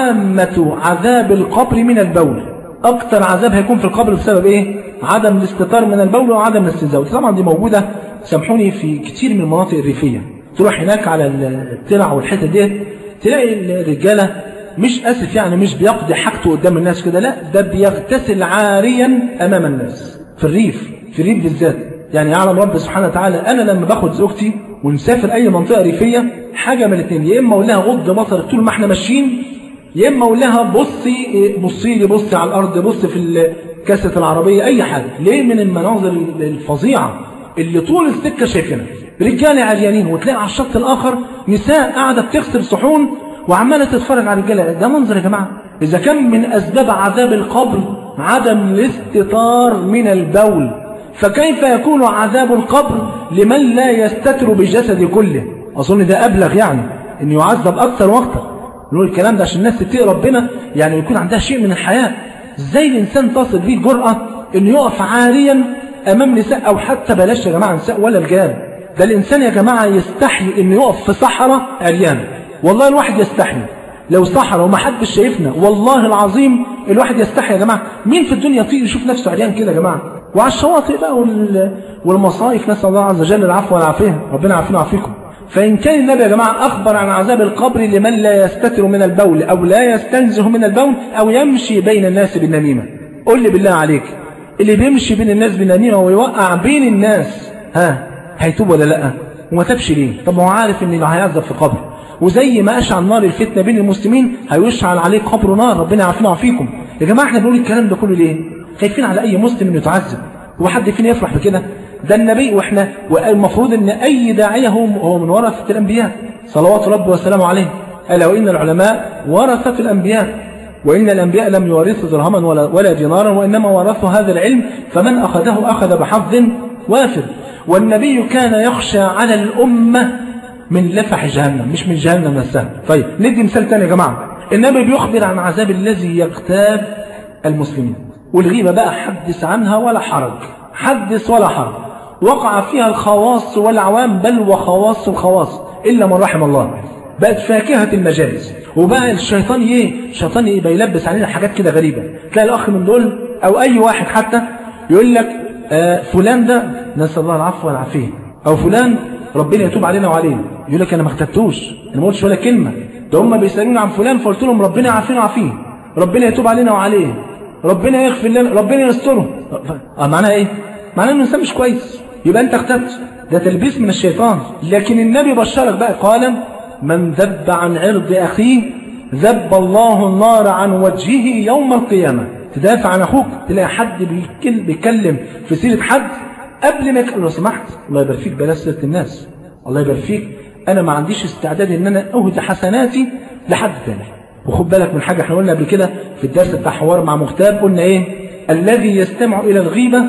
عامة عذاب القبر من البول أكثر عذاب هيكون في القبر بسبب إيه؟ عدم الاستطار من البول وعدم الاستنزاه طبعا دي موجودة سامحوني في كتير من المناطق الريفية تروح هناك على الترع والحتة ديت تلاقي الرجالة مش أسف يعني مش بيقضي حاجته قدام الناس كده لا ده بيغتسل عاريا أمام الناس في الريف في الريف بالذات يعني يعلم رب سبحانه وتعالى أنا لما باخد زوجتي ونسافر أي منطقة ريفية حاجة من الاثنين يا إما أقول لها غض بصرك طول ما احنا ماشيين يا إما أقول لها بصي بصي لي بصي على الأرض بصي في كاسة العربية أي حاجة ليه من المناظر الفظيعة اللي طول السكة شايفينها رجال عريانين وتلاقي على الشط الآخر نساء قاعدة بتغسل صحون وعمالة تتفرج على الرجالة ده منظر يا جماعة إذا كان من أسباب عذاب القبر عدم الاستطار من البول فكيف يكون عذاب القبر لمن لا يستتر بجسد كله أظن ده أبلغ يعني أن يعذب أكثر وأكثر نقول الكلام ده عشان الناس تتقي ربنا يعني يكون عندها شيء من الحياة ازاي الإنسان تصل فيه الجرأة أنه يقف عاريا أمام نساء أو حتى بلاش يا جماعة نساء ولا رجال ده الإنسان يا جماعة يستحي أنه يقف في صحراء عريان والله الواحد يستحي لو صحراء وما حدش شايفنا والله العظيم الواحد يستحي يا جماعة مين في الدنيا يطيق يشوف نفسه عريان كده يا جماعة وعلى الشواطئ بقى وال... والمصايف نسأل الله عز وجل العفو والعافية ربنا يعافينا ويعافيكم فإن كان النبي يا جماعة أخبر عن عذاب القبر لمن لا يستتر من البول أو لا يستنزه من البول أو يمشي بين الناس بالنميمة قل لي بالله عليك اللي بيمشي بين الناس بالنميمة ويوقع بين الناس ها هيتوب ولا لا وما تبش ليه طب ما هو عارف ان هيعذب في قبر وزي ما اشعل نار الفتنة بين المسلمين هيشعل عليه قبر نار ربنا يعافينا ويعافيكم يا جماعة احنا بنقول الكلام ده كله ليه خايفين على اي مسلم انه يتعذب هو حد فينا يفرح بكده ده النبي واحنا والمفروض ان اي داعية هو هو من ورثة الانبياء صلوات ربي وسلامه عليه الا وان العلماء ورثة الانبياء وإن الأنبياء لم يورثوا درهما ولا, ولا دينارا وإنما ورثوا هذا العلم فمن أخذه أخذ بحظ وافر والنبي كان يخشى على الأمة من لفح جهنم مش من جهنم نفسها طيب ندي مثال تاني يا جماعة النبي بيخبر عن عذاب الذي يغتاب المسلمين والغيبة بقى حدث عنها ولا حرج حدث ولا حرج وقع فيها الخواص والعوام بل وخواص الخواص إلا من رحم الله بقت فاكهة المجالس وبقى الشيطان ايه الشيطان يبقى يلبس علينا حاجات كده غريبة تلاقي الأخ من دول أو أي واحد حتى يقول لك آه فلان ده نسأل الله العفو والعافية أو فلان ربنا يتوب علينا وعلينا يقول لك أنا ما اختبتوش أنا ما قلتش ولا كلمة ده هم بيسألوني عن فلان فقلت لهم ربنا يعافينا وعافيه ربنا يتوب علينا وعليه ربنا يغفر لنا ربنا يستره اه معناها ايه معناها انه انسان مش كويس يبقى انت اختبت ده تلبيس من الشيطان لكن النبي بشرك بقى قال من ذب عن عرض اخيه ذب الله النار عن وجهه يوم القيامه تدافع عن اخوك تلاقي حد بيتكلم في سيره حد قبل ما يقول لو سمحت الله يبارك فيك بلاش سيره الناس الله يبارك فيك انا ما عنديش استعداد ان انا اهدي حسناتي لحد تاني وخد بالك من حاجه احنا قلنا قبل كده في الدرس بتاع حوار مع مغتاب قلنا ايه الذي يستمع الى الغيبه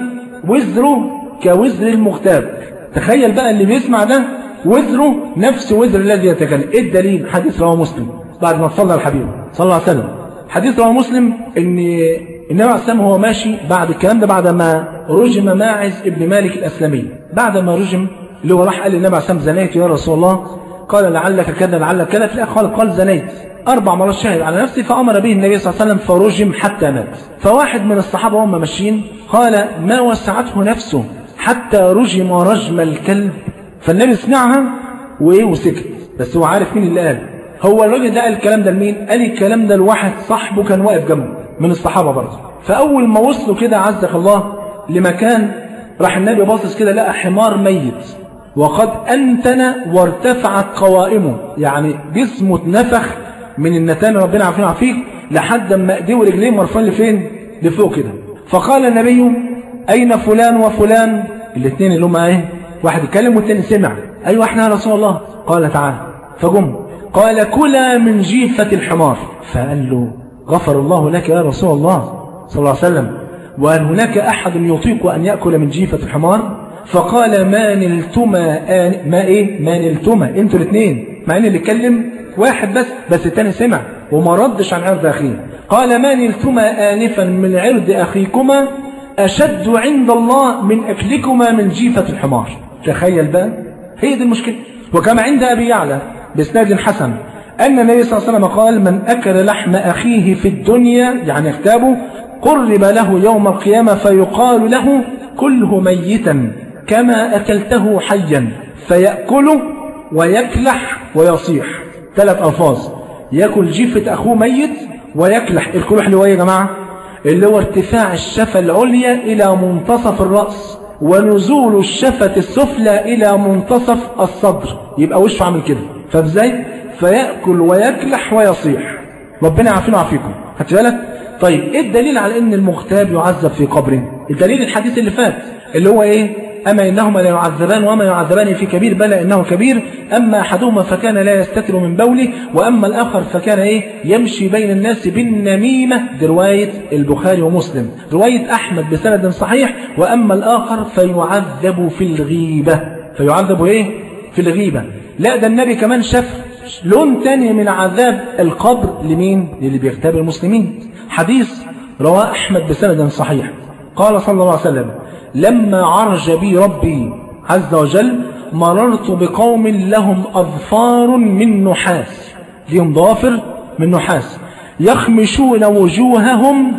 وزره كوزر المغتاب تخيل بقى اللي بيسمع ده وزره نفس وزر الذي يتكلم ايه الدليل حديث رواه مسلم بعد ما صلى الحبيب صلى الله عليه وسلم حديث رواه مسلم ان النبي عليه السلام هو ماشي بعد الكلام ده بعد ما رجم ماعز ابن مالك الاسلمي بعد ما رجم اللي هو راح قال للنبي عليه السلام زنيت يا رسول الله قال لعلك كذا لعلك كذا في الاخر قال قال زنيت اربع مرات شهد على نفسه فامر به النبي صلى الله عليه وسلم فرجم حتى مات فواحد من الصحابه وهم ماشيين قال ما وسعته نفسه حتى رجم رجم الكلب فالنبي سمعها وايه وسكت بس هو عارف مين اللي قال هو الراجل ده قال الكلام ده لمين قال الكلام ده لواحد صاحبه كان واقف جنبه من الصحابه برضه فاول ما وصلوا كده عزك الله لمكان راح النبي باصص كده لقى حمار ميت وقد أنتن وارتفعت قوائمه يعني جسمه اتنفخ من النتان ربنا عارفين عفيك لحد ما ايديه ورجليه مرفوعين لفين لفوق كده فقال النبي أين فلان وفلان الاثنين اللي هم ايه واحد يتكلم والتاني سمع أيوة احنا يا رسول الله قال تعالى فقم قال كلا من جيفة الحمار فقال له غفر الله لك يا رسول الله صلى الله عليه وسلم وهل هناك أحد يطيق أن يأكل من جيفة الحمار فقال ما نلتما آن ما إيه ما نلتما انتوا الاثنين مع ان اللي اتكلم واحد بس بس الثاني سمع وما ردش عن عرض أخيه قال ما نلتما آنفا من عرض أخيكما أشد عند الله من أكلكما من جيفة الحمار تخيل بقى هي دي المشكلة وكما عند أبي يعلى بإسناد حسن أن النبي صلى الله عليه وسلم قال من أكل لحم أخيه في الدنيا يعني اغتابه قرب له يوم القيامة فيقال له كله ميتا كما أكلته حيا فيأكله ويكلح ويصيح ثلاث ألفاظ يأكل جيفة أخوه ميت ويكلح الكلح اللي هو يا جماعة اللي هو ارتفاع الشفة العليا إلى منتصف الرأس ونزول الشفة السفلى إلى منتصف الصدر يبقى وشه عامل كده فازاي فيأكل ويكلح ويصيح ربنا يعافينا ويعافيكم خدت بالك طيب ايه الدليل على ان المغتاب يعذب في قبره الدليل الحديث اللي فات اللي هو ايه أما إنهما لا يعذبان وما يعذبان في كبير بلى إنه كبير أما أحدهما فكان لا يستتر من بوله وأما الآخر فكان إيه يمشي بين الناس بالنميمة دي رواية البخاري ومسلم رواية أحمد بسند صحيح وأما الآخر فيعذب في الغيبة فيعذب إيه في الغيبة لا ده النبي كمان شاف لون تاني من عذاب القبر لمين للي بيغتاب المسلمين حديث رواه أحمد بسند صحيح قال صلى الله عليه وسلم لما عرج بي ربي عز وجل مررت بقوم لهم أظفار من نحاس لهم ضوافر من نحاس يخمشون وجوههم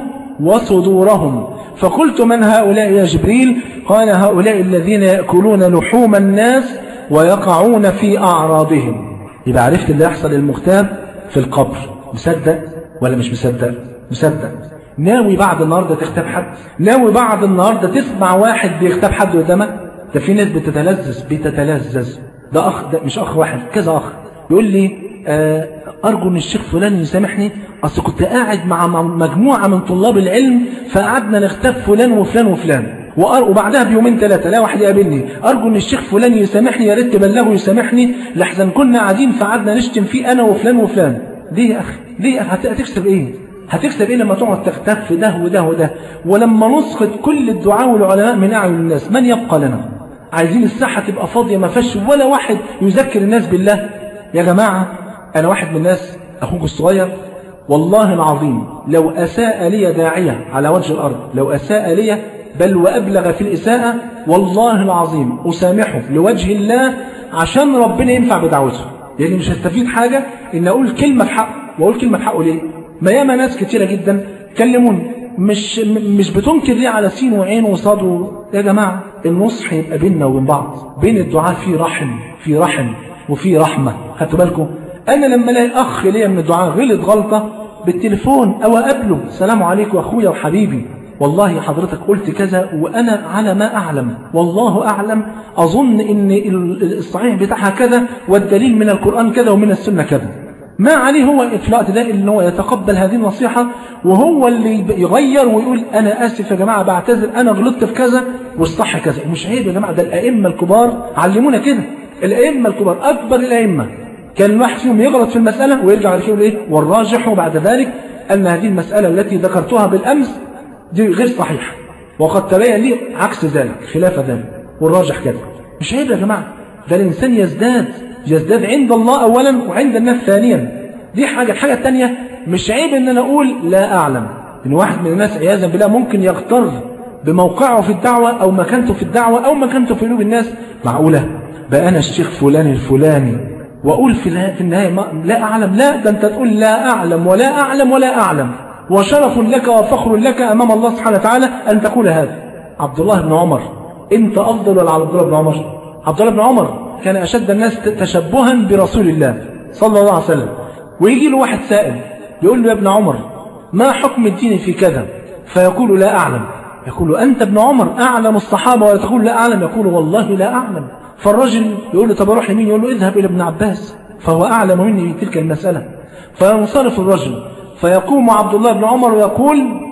وصدورهم فقلت من هؤلاء يا جبريل قال هؤلاء الذين يأكلون لحوم الناس ويقعون في أعراضهم يبقى عرفت اللي يحصل للمغتاب في القبر مصدق ولا مش مصدق مصدق ناوي بعد النهارده تغتاب حد ناوي بعد النهارده تسمع واحد بيغتاب حد قدامك ده في ناس بتتلذذ بتتلذذ ده اخ ده مش اخ واحد كذا اخ يقول لي آه ارجو ان الشيخ فلان يسامحني اصل كنت قاعد مع مجموعه من طلاب العلم فقعدنا نغتاب فلان وفلان وفلان وبعدها بيومين ثلاثة لا واحد يقابلني أرجو أن الشيخ فلان يسامحني يا ريت تبلغه يسامحني لحسن كنا قاعدين فقعدنا نشتم فيه أنا وفلان وفلان دي يا أخي دي يا أخي هتكسب إيه هتكسب ايه لما تقعد تختف في ده وده وده ولما نسقط كل الدعاء والعلماء من اعين الناس من يبقى لنا عايزين الساحه تبقى فاضيه ما فيهاش ولا واحد يذكر الناس بالله يا جماعه انا واحد من الناس اخوك الصغير والله العظيم لو اساء لي داعيه على وجه الارض لو اساء لي بل وابلغ في الاساءه والله العظيم اسامحه لوجه الله عشان ربنا ينفع بدعوته يعني مش هستفيد حاجه ان اقول كلمه في حقه واقول كلمه في حقه ليه ما ياما ناس كتيرة جدا كلموني مش مش بتنكر ليه على سين وعين وصاد و... يا جماعة النصح يبقى بيننا وبين بعض بين الدعاء في رحم في رحم وفي رحمة خدتوا بالكم أنا لما الاقي أخ ليا من الدعاء غلط غلطة بالتليفون أو أقابله السلام عليكم أخويا وحبيبي والله حضرتك قلت كذا وأنا على ما أعلم والله أعلم أظن إن الصحيح بتاعها كذا والدليل من القرآن كذا ومن السنة كذا ما عليه هو في الوقت ده ان هو يتقبل هذه النصيحة وهو اللي يغير ويقول أنا آسف يا جماعة بعتذر أنا غلطت في كذا والصح كذا مش عيب يا جماعة ده الأئمة الكبار علمونا كده الأئمة الكبار أكبر الأئمة كان الواحد فيهم يغلط في المسألة ويرجع على يقول إيه والراجح بعد ذلك أن هذه المسألة التي ذكرتها بالأمس دي غير صحيحة وقد تبين لي عكس ذلك خلاف ذلك والراجح كذا مش عيب يا جماعة ده الإنسان يزداد يزداد عند الله أولا وعند الناس ثانيا دي حاجة الحاجة الثانية مش عيب ان انا اقول لا اعلم ان واحد من الناس عياذا بالله ممكن يغتر بموقعه في الدعوة او مكانته في الدعوة او مكانته في قلوب الناس معقولة بقى انا الشيخ فلان الفلاني واقول في, في النهاية ما لا اعلم لا ده انت تقول لا اعلم ولا اعلم ولا اعلم وشرف لك وفخر لك امام الله سبحانه وتعالى ان تقول هذا عبد الله بن عمر انت افضل ولا عبد الله بن عمر عبد الله بن عمر كان اشد الناس تشبها برسول الله صلى الله عليه وسلم ويجي له واحد سائل يقول له يا ابن عمر ما حكم الدين في كذا فيقول لا أعلم يقول له أنت ابن عمر أعلم الصحابة ولا تقول لا أعلم يقول والله لا أعلم فالرجل يقول له طب أروح لمين يقول له اذهب إلى ابن عباس فهو أعلم مني في تلك المسألة فينصرف الرجل فيقوم عبد الله بن عمر ويقول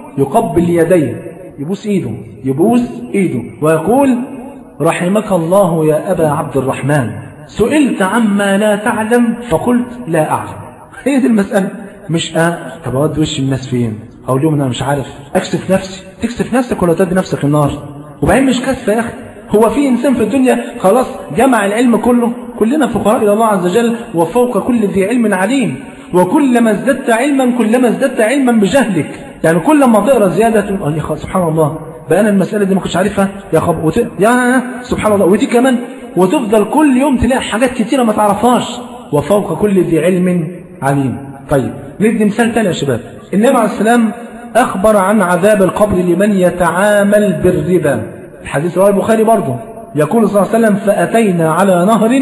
يقبل يديه يبوس ايده يبوس ايده ويقول رحمك الله يا أبا عبد الرحمن سئلت عما لا تعلم فقلت لا أعلم هي دي المسألة مش آه طب أود وش الناس فين أقول لهم أنا مش عارف أكسف نفسي تكسف نفسك ولا تدي نفسك النار وبعدين مش كسف يا أخي هو في إنسان في الدنيا خلاص جمع العلم كله كلنا فقراء إلى الله عز وجل وفوق كل ذي علم عليم وكلما ازددت علما كلما ازددت علما بجهلك يعني كل ما تقرا زياده تقول يا سبحان الله بقى انا المساله دي ما كنتش عارفها يا خب وت... يا سبحان الله ودي كمان وتفضل كل يوم تلاقي حاجات كتيره ما تعرفهاش وفوق كل ذي علم عليم طيب ندي مثال تاني يا شباب النبي عليه السلام اخبر عن عذاب القبر لمن يتعامل بالربا الحديث رواه البخاري برضه يقول صلى الله عليه وسلم فاتينا على نهر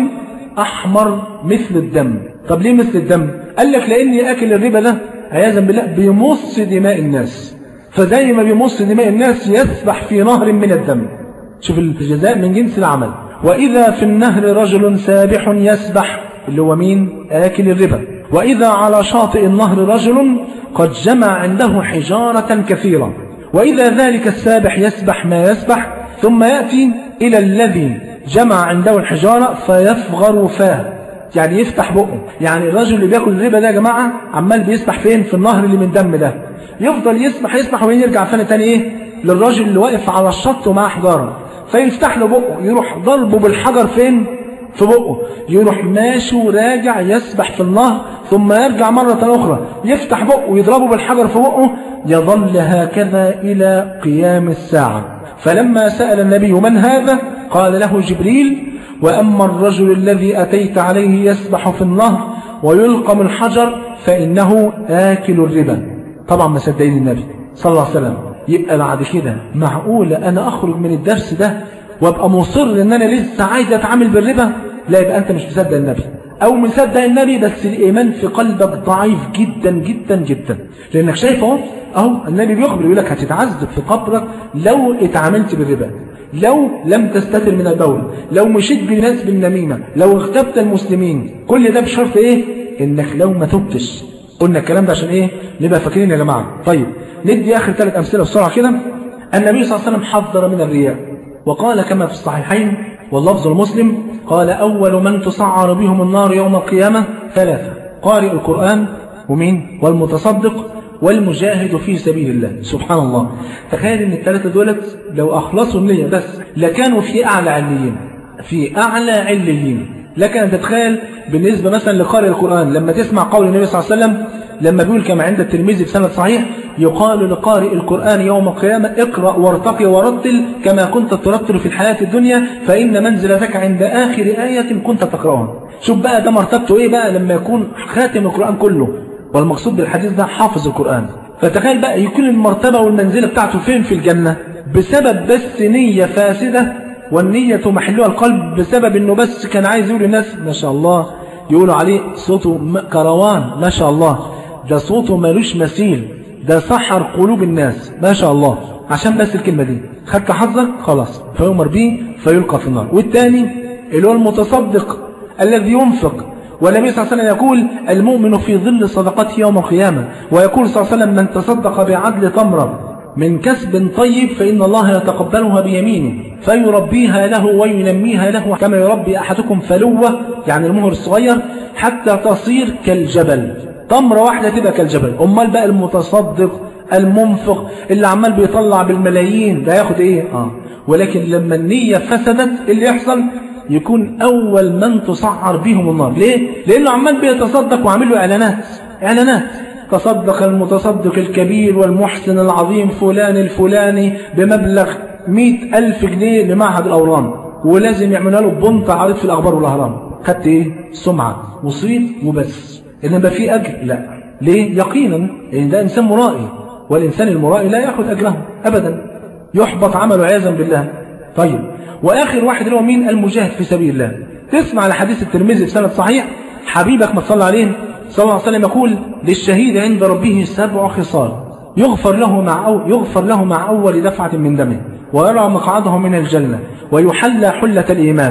احمر مثل الدم طب ليه مثل الدم قال لك لاني اكل الربا ده عياذا بالله بيمص دماء الناس فزي ما بيمص دماء الناس يسبح في نهر من الدم شوف الجزاء من جنس العمل وإذا في النهر رجل سابح يسبح اللي هو مين آكل الربا وإذا على شاطئ النهر رجل قد جمع عنده حجارة كثيرة وإذا ذلك السابح يسبح ما يسبح ثم يأتي إلى الذي جمع عنده الحجارة فيفغر فاه يعني يفتح بقه يعني الرجل اللي بياكل الربا ده يا جماعة عمال بيسبح فين في النهر اللي من دم ده يفضل يسبح يسبح وبعدين يرجع ثاني تاني ايه للراجل اللي واقف على الشط ومعاه حجارة فيفتح له بقه يروح ضربه بالحجر فين في بقه يروح ماشي وراجع يسبح في النهر ثم يرجع مرة أخرى يفتح بقه ويضربه بالحجر في بقه يظل هكذا إلى قيام الساعة فلما سأل النبي من هذا قال له جبريل وأما الرجل الذي أتيت عليه يسبح في النهر ويلقم الحجر فإنه آكل الربا طبعا ما صدقين النبي صلى الله عليه وسلم يبقى بعد كده معقولة أنا أخرج من الدرس ده وأبقى مصر إن أنا لسه عايز أتعامل بالربا لا يبقى أنت مش مصدق النبي أو مصدق النبي بس الإيمان في قلبك ضعيف جدا جدا جدا لأنك شايف أهو أهو النبي بيخبر يقول لك هتتعذب في قبرك لو اتعاملت بالربا لو لم تستتر من البول لو مشيت بالناس بالنميمة لو اغتبت المسلمين كل ده بشرط ايه انك لو ما تبتش قلنا الكلام ده عشان ايه نبقى فاكرين يا جماعة طيب ندي اخر ثلاث امثلة بسرعة كده النبي صلى الله عليه وسلم حذر من الرياء وقال كما في الصحيحين واللفظ المسلم قال اول من تسعر بهم النار يوم القيامة ثلاثة قارئ القرآن ومين والمتصدق والمجاهد في سبيل الله سبحان الله تخيل ان الثلاثة دولت لو اخلصوا النية بس لكانوا في اعلى عليين في اعلى عليين لكن ان تتخيل بالنسبة مثلا لقارئ القرآن لما تسمع قول النبي صلى الله عليه وسلم لما بيقول كما عند الترمذي بسند صحيح يقال لقارئ القرآن يوم القيامة اقرأ وارتقي ورتل كما كنت ترتل في الحياة الدنيا فإن منزلتك عند آخر آية كنت تقرأها شوف بقى ده مرتبته ايه بقى لما يكون خاتم القرآن كله والمقصود بالحديث ده حافظ القرآن فتخيل بقى يكون المرتبة والمنزلة بتاعته فين في الجنة بسبب بس نية فاسدة والنية محلها القلب بسبب انه بس كان عايز يقول للناس ما شاء الله يقولوا عليه صوته كروان ما شاء الله ده صوته ملوش مثيل ده سحر قلوب الناس ما شاء الله عشان بس الكلمة دي خدت حظك خلاص فيؤمر به فيلقى في النار والتاني اللي هو المتصدق الذي ينفق والنبي صلى الله عليه وسلم يقول المؤمن في ظل صدقته يوم القيامة ويقول صلى الله عليه وسلم من تصدق بعدل تمرة من كسب طيب فإن الله يتقبلها بيمينه فيربيها له وينميها له كما يربي أحدكم فلوة يعني المهر الصغير حتى تصير كالجبل تمرة واحدة تبقى كالجبل أمال بقى المتصدق المنفق اللي عمال بيطلع بالملايين ده ياخد ايه آه. ولكن لما النية فسدت اللي يحصل يكون أول من تسعر بهم النار ليه؟ لأنه عمال بيتصدق وعامل له إعلانات إعلانات تصدق المتصدق الكبير والمحسن العظيم فلان الفلاني بمبلغ مئة ألف جنيه لمعهد الأورام ولازم يعملوا له بنط عرض في الأخبار والأهرام خدت إيه؟ سمعة وصيت وبس إنما في أجر لا ليه؟ يقينا لأن ده إنسان مرائي والإنسان المرائي لا يأخذ أجره أبدا يحبط عمله عياذا بالله طيب وآخر واحد اللي هو مين المجاهد في سبيل الله تسمع على حديث الترمذي بسند صحيح حبيبك ما تصلى عليه صلى الله عليه وسلم يقول للشهيد عند ربه سبع خصال يغفر له مع أو يغفر له مع أول دفعة من دمه ويرى مقعده من الجنة ويحلى حلة الإيمان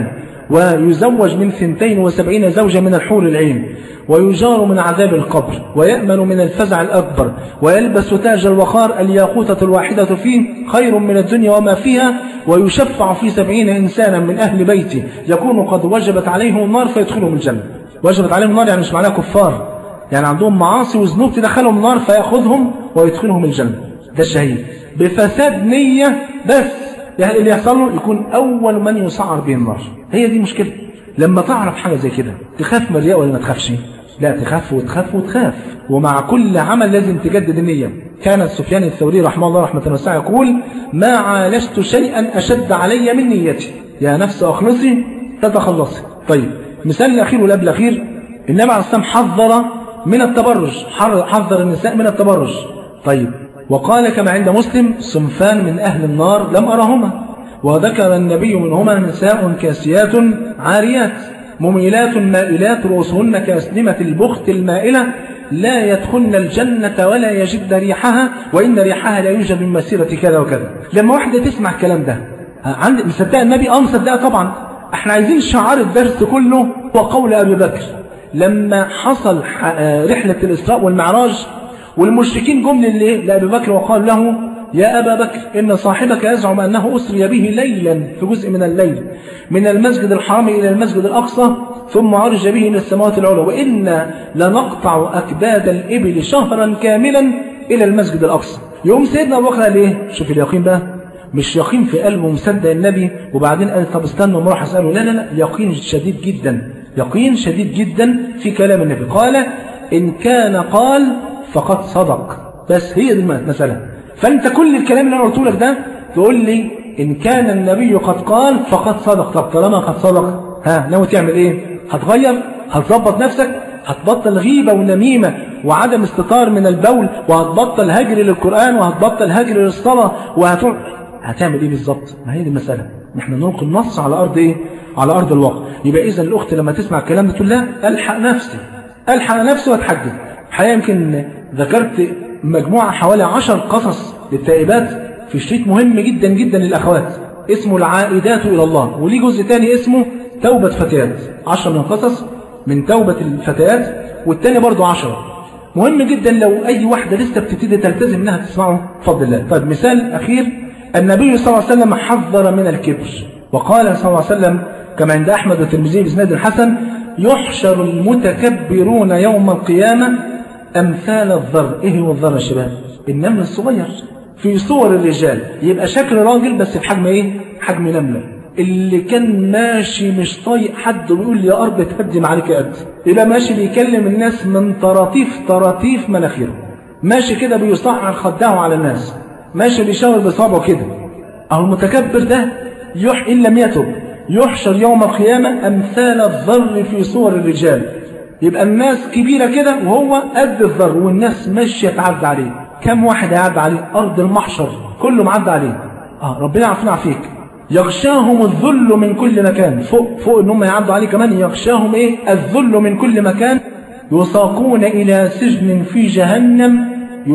ويزوج من ثنتين وسبعين زوجة من الحور العين ويجار من عذاب القبر ويأمن من الفزع الأكبر ويلبس تاج الوقار الياقوتة الواحدة فيه خير من الدنيا وما فيها ويشفع في سبعين إنسانا من أهل بيته يكون قد وجبت عليهم النار فيدخلهم الجنة وجبت عليهم النار يعني مش معناها كفار يعني عندهم معاصي وذنوب تدخلهم النار فيأخذهم ويدخلهم الجنة ده الشهيد بفساد نية بس يعني اللي يحصل له يكون أول من يسعر به النار هي دي مشكلة لما تعرف حاجة زي كده تخاف من الرياء ولا ما تخافش لا تخاف وتخاف وتخاف ومع كل عمل لازم تجدد النية كان سفيان الثوري رحمه الله رحمة واسعة يقول ما عالجت شيئا أشد علي من نيتي يا نفس أخلصي تتخلصي طيب مثال الأخير والأب الأخير النبي عليه الصلاة حذر من التبرج حذر النساء من التبرج طيب وقال كما عند مسلم صنفان من أهل النار لم أرهما وذكر النبي منهما نساء كاسيات عاريات مميلات مائلات رؤوسهن كأسلمة البخت المائلة لا يدخلن الجنة ولا يجد ريحها وإن ريحها لا يوجد من مسيرة كذا وكذا لما واحدة تسمع الكلام ده عند مصدقة النبي اه مصدقة طبعا احنا عايزين شعار الدرس كله هو قول أبي بكر لما حصل رحلة الإسراء والمعراج والمشركين جم لله لأبي بكر وقال له يا أبا بكر إن صاحبك يزعم أنه أسري به ليلا في جزء من الليل من المسجد الحرام إلى المسجد الأقصى ثم عرج به إلى السماوات العلى وإنا لنقطع أكباد الإبل شهرا كاملا إلى المسجد الأقصى يوم سيدنا أبو بكر قال إيه شوف اليقين بقى مش يقين في قلبه مصدق النبي وبعدين قال طب استنى وما راح أسأله لا لا لا يقين شديد جدا يقين شديد جدا في كلام النبي قال إن كان قال فقد صدق بس هي دي المسألة فأنت كل الكلام اللي أنا قلته لك ده تقول لي إن كان النبي قد قال فقد صدق طب طالما قد صدق ها ناوي تعمل إيه هتغير هتظبط نفسك هتبطل غيبة ونميمة وعدم استطار من البول وهتبطل هجر للقرآن وهتبطل هجر للصلاة وهتقول هتعمل ايه بالظبط ما هي دي المسألة نحن نلقي النص على أرض ايه على أرض الواقع يبقى إذا الأخت لما تسمع الكلام ده تقول لا ألحق نفسي ألحق نفسي وأتحجج الحقيقة يمكن ذكرت مجموعة حوالي عشر قصص للتائبات في شريط مهم جدا جدا للأخوات اسمه العائدات إلى الله وليه جزء تاني اسمه توبة فتيات عشر من القصص من توبة الفتيات والتاني برضو عشرة مهم جدا لو أي واحدة لسه بتبتدي تلتزم إنها تسمعه بفضل الله طيب مثال أخير النبي صلى الله عليه وسلم حذر من الكبر وقال صلى الله عليه وسلم كما عند أحمد والترمذي بإسناد الحسن يحشر المتكبرون يوم القيامة أمثال الذر إيه هو الذر يا شباب النمل الصغير في صور الرجال يبقى شكل راجل بس في حجم إيه حجم نملة اللي كان ماشي مش طايق حد ويقول لي يا أرض تهدم عليك قد يبقى ماشي بيكلم الناس من طراطيف طراطيف مناخيره ماشي كده بيصحر خداه على الناس ماشي بيشاور بصابعه كده أهو المتكبر ده يح إن لم يتب يحشر يوم القيامة أمثال الذر في صور الرجال يبقى الناس كبيرة كده وهو قد الذر والناس ماشية تعدى عليه كم واحد هيعدى عليه أرض المحشر كله معدى عليه آه ربنا يعافينا عليك يغشاهم الذل من كل مكان فوق فوق ان هم يعدوا عليه كمان يغشاهم ايه الذل من كل مكان يساقون الى سجن في جهنم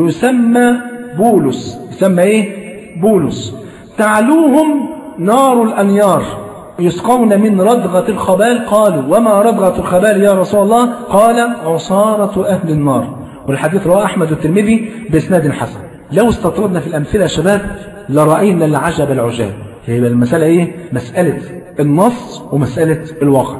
يسمى بولس يسمى ايه بولس تعلوهم نار الانيار يسقون من ردغة الخبال قالوا وما ردغة الخبال يا رسول الله قال عصارة أهل النار والحديث رواه أحمد والترمذي بإسناد حسن لو استطردنا في الأمثلة يا شباب لرأينا العجب العجاب يبقى المسألة إيه؟ مسألة النص ومسألة الواقع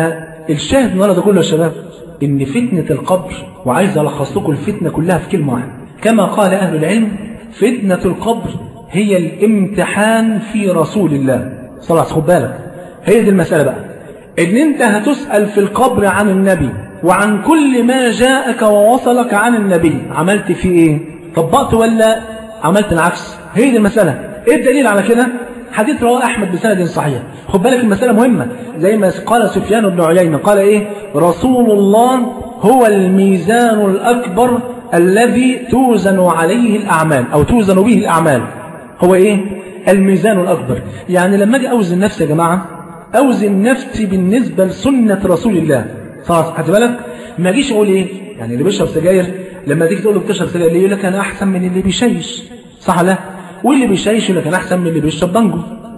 فالشاهد النهارده كله يا شباب إن فتنة القبر وعايز ألخص لكم الفتنة كلها في كلمة واحدة كما قال أهل العلم فتنة القبر هي الامتحان في رسول الله صلى الله عليه خد بالك هي دي المسألة بقى إن أنت هتسأل في القبر عن النبي وعن كل ما جاءك ووصلك عن النبي عملت فيه إيه طبقت ولا عملت العكس هي دي المسألة إيه الدليل على كده حديث رواه أحمد بسند صحيح خد بالك المسألة مهمة زي ما قال سفيان بن عيينة قال إيه رسول الله هو الميزان الأكبر الذي توزن عليه الأعمال أو توزن به الأعمال هو إيه الميزان الأكبر يعني لما أجي أوزن نفسي يا جماعة أوزن نفسي بالنسبة لسنة رسول الله خلاص خدت بالك ما أجيش أقول إيه يعني اللي بيشرب سجاير لما تيجي تقول له بتشرب سجاير ليه يقول لك أنا أحسن من اللي بيشيش صح لا واللي بيشيش يقول لك أنا أحسن من اللي بيشرب بانجو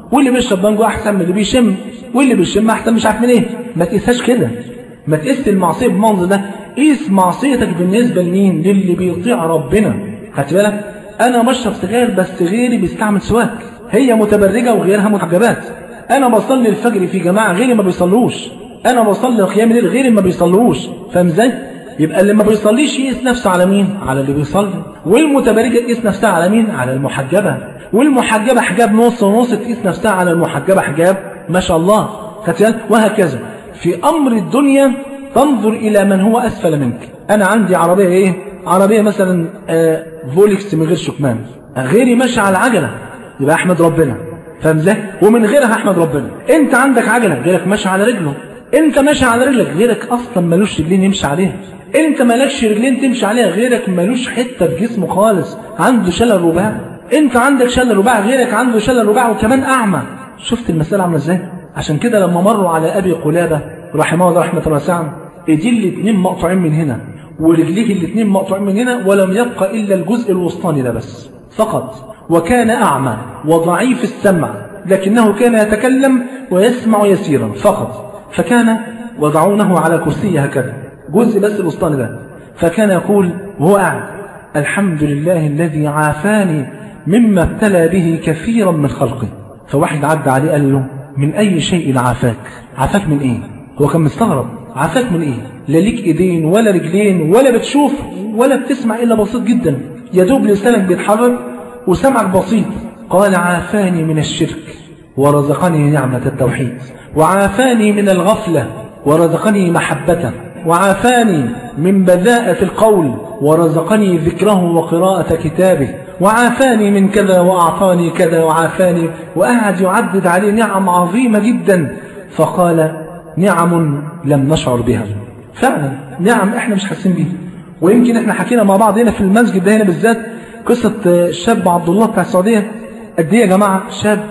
واللي بيشرب بانجو احسن من اللي بيشم واللي بيشم احسن مش عارف من ايه ما تقيسهاش كده ما تقيس المعصيه بالمنظر ده قيس معصيتك بالنسبه لمين للي بيطيع ربنا خدت بالك انا بشرب سجاير بس غيري بيستعمل سواك هي متبرجه وغيرها محجبات انا بصلي الفجر في جماعه غيري ما بيصلوش انا بصلي قيام الليل غيري ما بيصلوش فاهم ازاي يبقى اللي ما بيصليش يقيس نفسه على مين على اللي بيصلي والمتبرجه تقيس نفسها على مين على المحجبه والمحجبه حجاب نص ونص تقيس نفسها على المحجبه حجاب ما شاء الله خدت بالك؟ وهكذا في امر الدنيا تنظر الى من هو اسفل منك انا عندي عربيه ايه عربيه مثلا آه فولكس من غير شكمان غيري ماشي على العجله يبقى احمد ربنا فاهم ازاي ومن غيرها احمد ربنا انت عندك عجله غيرك ماشي على رجله انت ماشي على رجلك غيرك اصلا ملوش رجلين يمشي عليها انت مالكش رجلين تمشي عليها غيرك ملوش حته في جسمه خالص عنده شلل رباعي انت عندك شلل رباعي غيرك عنده شلل رباعي وكمان اعمى شفت المساله عامله ازاي عشان كده لما مروا على ابي قلابه رحمه الله رحمه واسعه ايديه الاثنين مقطوعين من هنا ورجليه الاثنين مقطوعين من هنا ولم يبقى الا الجزء الوسطاني ده بس فقط وكان اعمى وضعيف السمع لكنه كان يتكلم ويسمع يسيرا فقط فكان وضعونه على كرسي هكذا جزء بس الوسطاني ده فكان يقول وهو قاعد الحمد لله الذي عافاني مما ابتلى به كثيرا من خلقه فواحد عدى عليه قال له من أي شيء عافاك عافاك من إيه هو كان مستغرب عافاك من إيه لا ليك إيدين ولا رجلين ولا بتشوف ولا بتسمع إلا بسيط جدا يا دوب لسانك بيتحرك وسمعك بسيط قال عافاني من الشرك ورزقني نعمة التوحيد وعافاني من الغفلة ورزقني محبته وعافاني من بذاءة القول ورزقني ذكره وقراءة كتابه وعافاني من كذا وأعطاني كذا وعافاني وقعد يعدد عليه نعم عظيمة جدا فقال نعم لم نشعر بها فعلا نعم احنا مش حاسين بيها ويمكن احنا حكينا مع بعض هنا في المسجد ده هنا بالذات قصة الشاب عبد الله بتاع السعودية قد ايه يا جماعة شاب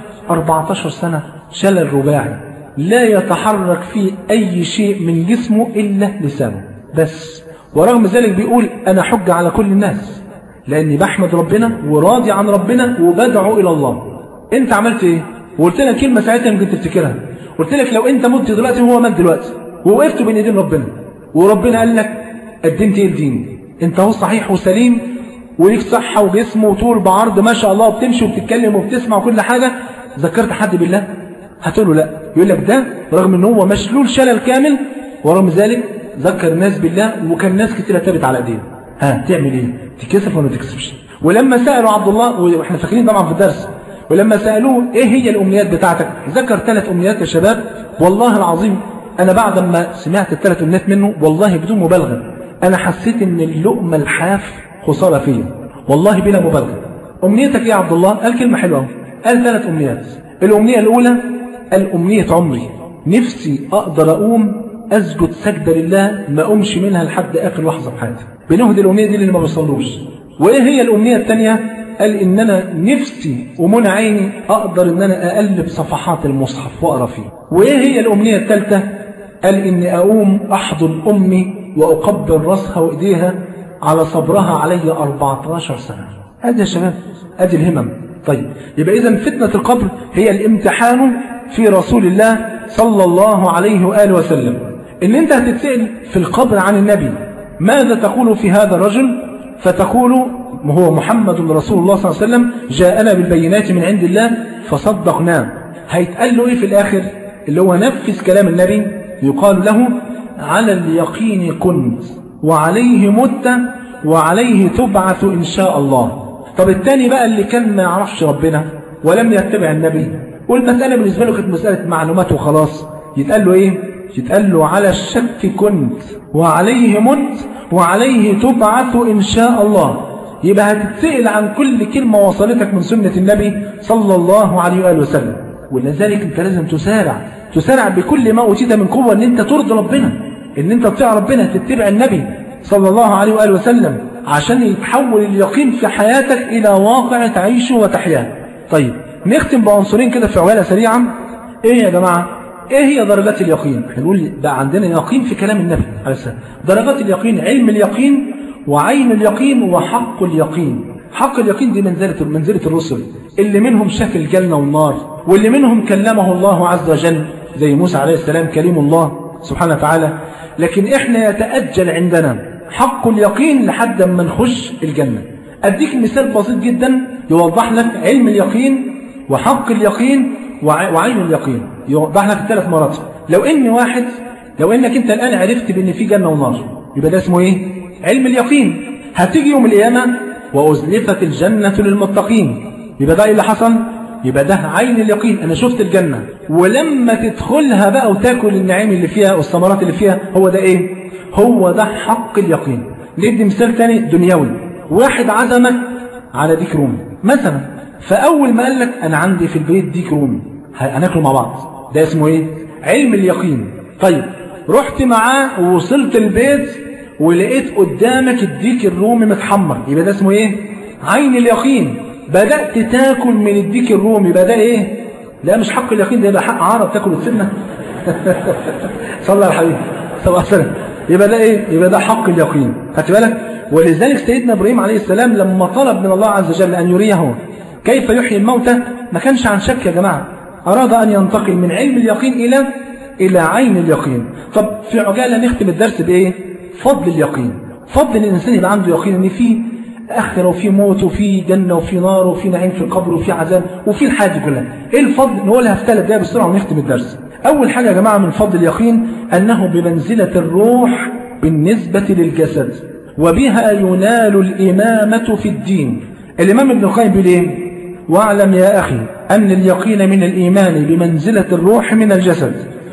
14 سنة شلل رباعي لا يتحرك فيه أي شيء من جسمه إلا لسانه بس ورغم ذلك بيقول أنا حج على كل الناس لأني بحمد ربنا وراضي عن ربنا وبدعو إلى الله أنت عملت إيه؟ وقلت لك كلمة ساعتها يمكن تفتكرها قلت لك لو أنت مت دلوقتي وهو مات دلوقتي ووقفت بين إيدين ربنا وربنا قال لك قدمت إيه الدين أنت هو صحيح وسليم وليك صحة وجسم وطول بعرض ما شاء الله وبتمشي وبتتكلم وبتسمع وكل حاجة ذكرت حد بالله هتقول له لا يقول لك ده رغم ان هو مشلول شلل كامل ورغم ذلك ذكر الناس بالله وكان ناس كتير تابت على ايديه ها تعمل ايه تكسف ولا ما تكسفش ولما سالوا عبد الله واحنا فاكرين طبعا في الدرس ولما سالوه ايه هي الامنيات بتاعتك ذكر ثلاث امنيات يا شباب والله العظيم انا بعد ما سمعت الثلاث امنيات منه والله بدون مبالغه انا حسيت ان اللقمه الحاف خساره فيا والله بلا مبالغه امنيتك ايه يا عبد الله قال كلمه حلوه قال ثلاث امنيات الامنيه الاولى الأمنية عمري نفسي أقدر أقوم أسجد سجدة لله ما أقومش منها لحد آخر لحظة في حياتي بنهد الأمنية دي اللي ما بيصلوش وإيه هي الأمنية الثانية قال إن أنا نفسي ومنى عيني أقدر إن أنا أقلب صفحات المصحف وأقرأ فيه وإيه هي الأمنية الثالثة قال إني أقوم أحضن أمي وأقبل رأسها وإيديها على صبرها علي 14 سنة هذا يا شباب أدي الهمم طيب يبقى إذا فتنة القبر هي الامتحان في رسول الله صلى الله عليه وآله وسلم إن أنت هتتسأل في القبر عن النبي ماذا تقول في هذا الرجل فتقول هو محمد رسول الله صلى الله عليه وسلم جاءنا بالبينات من عند الله فصدقناه هيتقال له إيه في الآخر اللي هو نفذ كلام النبي يقال له على اليقين كنت وعليه مت وعليه تبعث إن شاء الله طب التاني بقى اللي كان ما يعرفش ربنا ولم يتبع النبي والمسألة بالنسبة له كانت مسألة معلومات وخلاص يتقال له ايه يتقال له على الشك كنت وعليه مت وعليه تبعث إن شاء الله يبقى هتتسأل عن كل كلمة وصلتك من سنة النبي صلى الله عليه وآله وسلم ولذلك انت لازم تسارع تسارع بكل ما أوتيت من قوة ان انت ترضي ربنا ان انت تطيع ربنا تتبع النبي صلى الله عليه وآله وسلم عشان يتحول اليقين في حياتك إلى واقع تعيشه وتحياه طيب نختم بعنصرين كده في عجاله سريعا ايه يا جماعه ايه هي درجات اليقين احنا نقول بقى عندنا يقين في كلام النبي عليه السلام درجات اليقين علم اليقين وعين اليقين وحق اليقين حق اليقين دي منزلة منزلة الرسل اللي منهم شاف الجنة والنار واللي منهم كلمه الله عز وجل زي موسى عليه السلام كريم الله سبحانه وتعالى لكن احنا يتأجل عندنا حق اليقين لحد ما نخش الجنة أديك مثال بسيط جدا يوضح لك علم اليقين وحق اليقين وعين اليقين يوضح لك الثلاث مراتب لو ان واحد لو انك انت الان عرفت بان في جنه ونار يبقى ده اسمه ايه علم اليقين هتيجي يوم القيامه وازلفت الجنه للمتقين يبقى ده ايه اللي حصل يبقى ده عين اليقين انا شفت الجنه ولما تدخلها بقى وتاكل النعيم اللي فيها والثمرات اللي فيها هو ده ايه هو ده حق اليقين ندي مثال ثاني دنيوي واحد عزمك على ديك رومي مثلا فاول ما قال لك انا عندي في البيت ديك رومي هناكله مع بعض ده اسمه ايه علم اليقين طيب رحت معاه ووصلت البيت ولقيت قدامك الديك الرومي متحمر يبقى ده اسمه ايه عين اليقين بدأت تاكل من الديك الرومي يبقى ده ايه لا مش حق اليقين ده يبقى حق عرب تاكل وتسيبنا صلى على الحبيب صلى الله عليه وسلم يبقى ده ايه يبقى ده حق اليقين خدت بالك ولذلك سيدنا ابراهيم عليه السلام لما طلب من الله عز وجل ان يريه كيف يحيي الموتى ما كانش عن شك يا جماعه أراد أن ينتقل من علم اليقين إلى إلى عين اليقين طب في عجالة نختم الدرس بإيه فضل اليقين فضل الإنسان يبقى عنده يقين إن في آخرة وفي موت وفي جنة وفي نار وفي نعيم في القبر وفي عذاب وفي الحاجة دي كلها إيه الفضل نقولها في ثلاث دقايق بسرعة ونختم الدرس أول حاجة يا جماعة من فضل اليقين أنه بمنزلة الروح بالنسبة للجسد وبها ينال الإمامة في الدين الإمام ابن القيم بيقول إيه واعلم يا أخي أن اليقين من الإيمان بمنزلة الروح من الجسد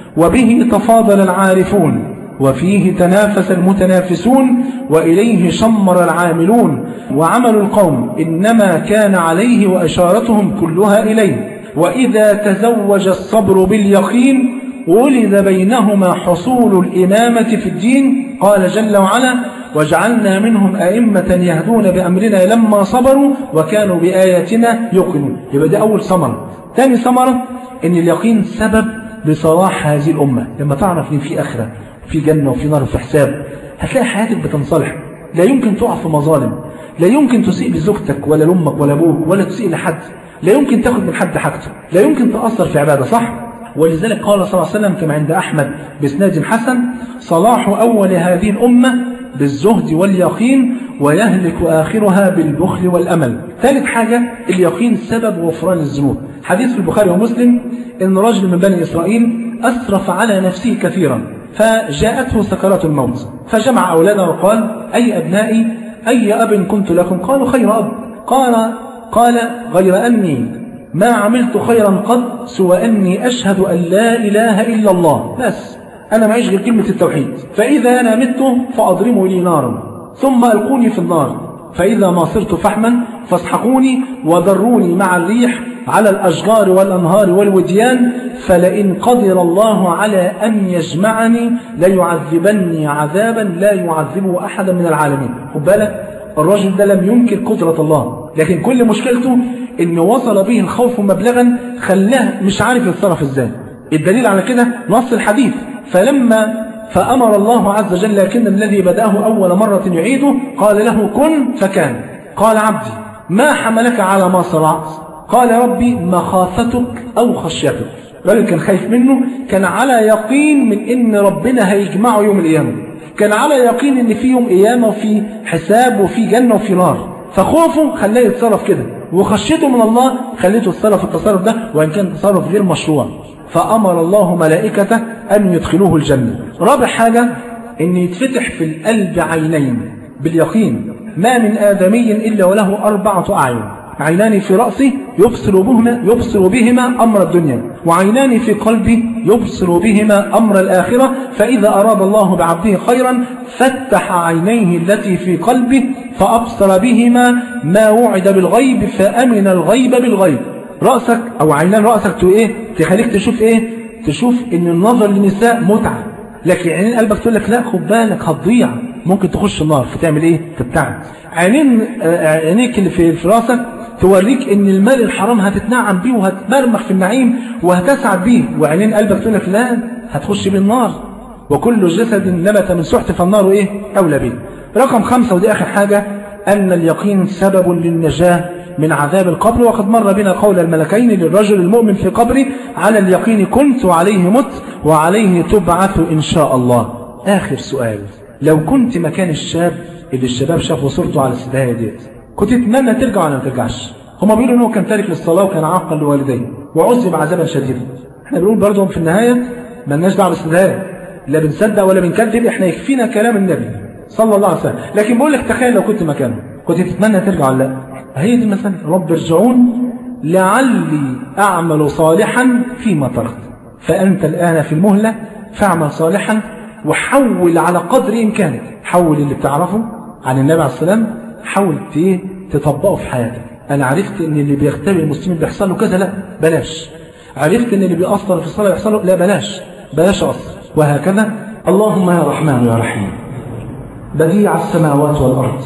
وبه تفاضل العارفون وفيه تنافس المتنافسون وإليه شمر العاملون وعمل القوم إنما كان عليه وأشارتهم كلها إليه وإذا تزوج الصبر باليقين ولد بينهما حصول الإمامة في الدين قال جل وعلا وجعلنا منهم أئمة يهدون بأمرنا لما صبروا وكانوا بآياتنا يوقنون يبقى ده أول ثمرة ثاني ثمرة إن اليقين سبب لصلاح هذه الأمة لما تعرف إن في آخرة في جنة وفي نار وفي حساب هتلاقي حياتك بتنصلح لا يمكن تقع في مظالم لا يمكن تسيء لزوجتك ولا لأمك ولا أبوك ولا تسيء لحد لا يمكن تاخد من حد حاجته لا يمكن تأثر في عبادة صح ولذلك قال صلى الله عليه وسلم كما عند أحمد بإسناد حسن صلاح أول هذه الأمة بالزهد واليقين ويهلك آخرها بالبخل والأمل ثالث حاجة اليقين سبب غفران الذنوب حديث في البخاري ومسلم إن رجل من بني إسرائيل أسرف على نفسه كثيرا فجاءته سكرات الموت فجمع أولاده وقال أي أبنائي أي أب كنت لكم قالوا خير أب قال قال غير أني ما عملت خيرا قد سوى أني أشهد أن لا إله إلا الله بس أنا معيش غير كلمة التوحيد فإذا أنا مت فأضرموا لي نارا ثم ألقوني في النار فإذا ما صرت فحما فاسحقوني وذروني مع الريح على الأشجار والأنهار والوديان فلئن قدر الله على أن يجمعني ليعذبني عذابا لا يعذبه أحدا من العالمين خد بالك الرجل ده لم ينكر قدرة الله لكن كل مشكلته إن وصل به الخوف مبلغا خلاه مش عارف يتصرف ازاي الدليل على كده نص الحديث فلما فأمر الله عز وجل لكن الذي بدأه أول مرة يعيده قال له كن فكان قال عبدي ما حملك على ما صنعت قال ربي مخافتك أو خشيتك الراجل كان خايف منه كان على يقين من ان ربنا هيجمعه يوم القيامه كان على يقين ان في يوم قيامه وفي حساب وفي جنه وفي نار فخوفه خلاه يتصرف كده وخشيته من الله خليته يتصرف التصرف ده وان كان تصرف غير مشروع فامر الله ملائكته ان يدخلوه الجنه رابع حاجه ان يتفتح في القلب عينين باليقين ما من ادمي الا وله اربعه اعين عينان في رأسه يبصر بهما, يبصر بهما أمر الدنيا وعينان في قلبه يبصر بهما أمر الآخرة فإذا أراد الله بعبده خيرا فتح عينيه التي في قلبه فأبصر بهما ما وعد بالغيب فأمن الغيب بالغيب رأسك أو عينان رأسك إيه تخليك تشوف إيه تشوف إن النظر للنساء متعة لكن عينين قلبك تقول لك لا خد بالك هتضيع ممكن تخش النار فتعمل ايه تبتعد عينين عينيك اللي في في راسك توريك ان المال الحرام هتتنعم بيه وهتمرمخ في النعيم وهتسعد بيه وعينين قلبك تقول لك لا هتخش بيه النار وكل جسد نبت من سحت فالنار ايه اولى به رقم خمسة ودي اخر حاجة أن اليقين سبب للنجاة من عذاب القبر وقد مر بنا قول الملكين للرجل المؤمن في قبره على اليقين كنت وعليه مت وعليه تبعث إن شاء الله آخر سؤال لو كنت مكان الشاب اللي الشباب شافوا صورته على السداية ديت كنت تتمنى ترجع ولا ما ترجعش هما بيقولوا انه كان تارك للصلاة وكان عاقا لوالديه وعذب عذابا شديدا احنا بنقول برضه في النهاية مالناش دعوه بالسداية لا بنصدق ولا بنكذب احنا يكفينا كلام النبي صلى الله عليه وسلم لكن بقول لك تخيل لو كنت مكانه كنت تتمنى ترجع ولا لا هي دي المسألة رب ارجعون لعلي أعمل صالحا فيما تركت فأنت الآن في المهلة فاعمل صالحا وحول على قدر إمكانك حول اللي بتعرفه عن النبي عليه السلام حاول تطبقه في حياتك أنا عرفت إن اللي بيختبر المسلمين بيحصل له كذا لا بلاش عرفت إن اللي بيأثر في الصلاة بيحصل له لا بلاش بلاش أثر وهكذا اللهم يا رحمن يا رحيم بديع السماوات والأرض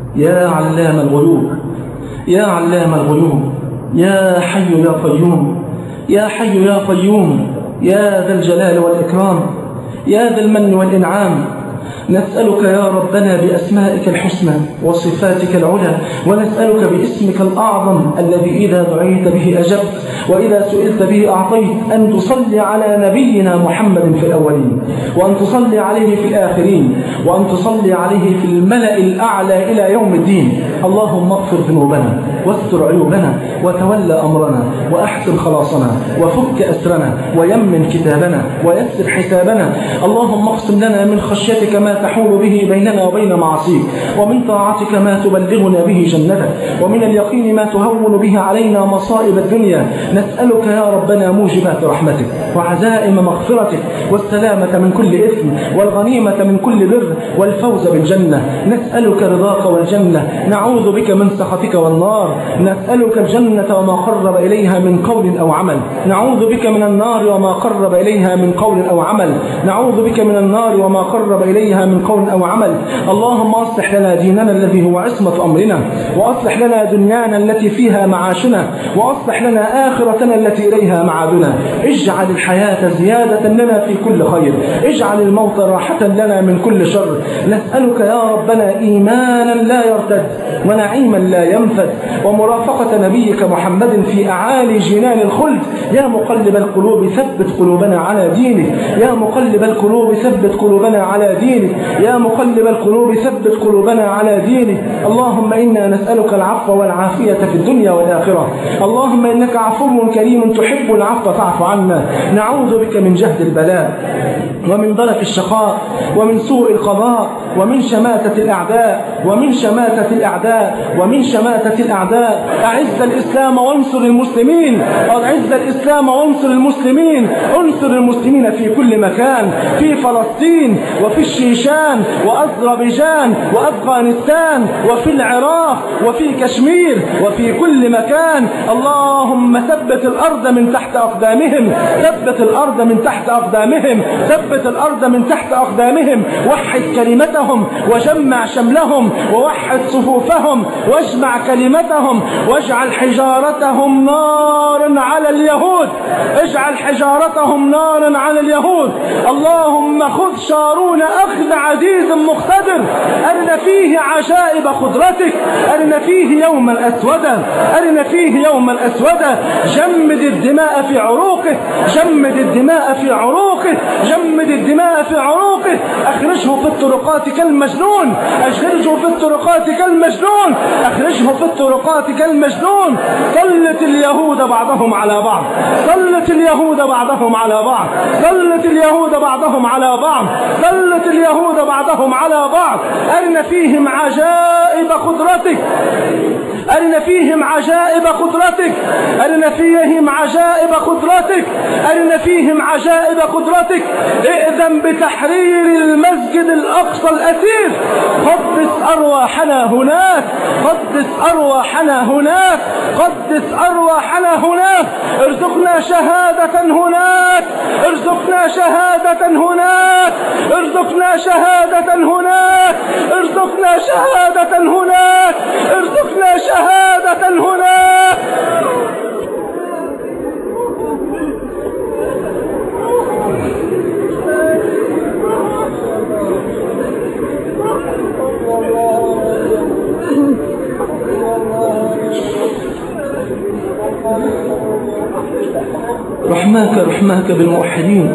يا علام الغيوب يا علام الغيوب يا حي يا قيوم يا حي يا قيوم يا ذا الجلال والإكرام يا ذا المن والإنعام نسألك يا ربنا بأسمائك الحسنى وصفاتك العلى ونسألك باسمك الأعظم الذي إذا دعيت به أجبت وإذا سئلت به أعطيت أن تصلي على نبينا محمد في الأولين وأن تصلي عليه في الآخرين وأن تصلي عليه في الملأ الأعلى إلى يوم الدين اللهم اغفر ذنوبنا واستر عيوبنا وتولى أمرنا وأحسن خلاصنا وفك أسرنا ويمن كتابنا ويسر حسابنا اللهم اقسم لنا من خشيتك ما تحول به بيننا وبين معصيك ومن طاعتك ما تبلغنا به جنتك ومن اليقين ما تهون به علينا مصائب الدنيا نسألك يا ربنا موجبات رحمتك وعزائم مغفرتك والسلامة من كل إثم والغنيمة من كل بر والفوز بالجنة نسألك رضاك والجنة نعوذ بك من سخطك والنار نسألك الجنة وما قرب إليها من قول أو عمل نعوذ بك من النار وما قرب إليها من قول أو عمل نعوذ بك من النار وما قرب إليها من قول أو عمل اللهم أصلح لنا ديننا الذي هو عصمة أمرنا وأصلح لنا دنيانا التي فيها معاشنا وأصلح لنا آخرتنا التي إليها معادنا اجعل الحياة زيادة لنا في كل خير اجعل الموت راحة لنا من كل شر نسألك يا ربنا إيمانا لا يرتد ونعيما لا ينفد ومرافقة نبيك محمد في أعالي جنان الخلد يا مقلب القلوب ثبت قلوبنا على دينك يا مقلب القلوب ثبت قلوبنا على دينك يا مقلب القلوب ثبت قلوبنا على دينك اللهم إنا نسألك العفو والعافية في الدنيا والآخرة اللهم إنك عفو كريم تحب العفو فاعف عنا نعوذ بك من جهد البلاء ومن ضلف الشقاء ومن سوء القضاء ومن شماتة الأعداء ومن شماتة الأعداء ومن شماتة الأعداء أعز الإسلام وانصر المسلمين أعز الإسلام وانصر المسلمين انصر المسلمين في كل مكان في فلسطين وفي الشيشان وأذربيجان وأفغانستان وفي العراق وفي كشمير وفي كل مكان اللهم ثبت الأرض من تحت أقدامهم ثبت الأرض من تحت أقدامهم ثبت الأرض من تحت أقدامهم وحد كلمتهم وجمع شملهم ووحد صفوفهم واجمع كلمتهم واجعل حجارتهم نارا على اليهود اجعل حجارتهم نارا على اليهود اللهم خذ شارون أخذ عزيز مقتدر أرنا فيه عجائب قدرتك أرنا فيه يوما أسودا أرنا فيه يوما أسودا جمد الدماء في عروقه جمد الدماء في عروقه جمد الدماء في عروقه أخرجه في الطرقات كالمجنون أخرجه في الطرقات كالمجنون أخرجه في الطرقات كالمجنون سلت اليهود بعضهم على بعض سلت اليهود بعضهم على بعض سلت اليهود بعضهم على بعض سلت اليهود بعضهم على بعض أرن فيهم عجائب قدرتك أرن فيهم عجائب قدرتك أرن فيهم عجائب قدرتك أرن فيهم عجائب قدرتك ائذن بتحرير المسجد الأقصى الأسير قدس أرواحنا هناك قدس أرواحنا هناك قدس أرواحنا هناك ارزقنا شهادة هناك ارزقنا شهادة هناك ارزقنا شهادة هناك ارزقنا شهادة هناك ارزقنا شهادة هناك رحماك رحماك بالموحدين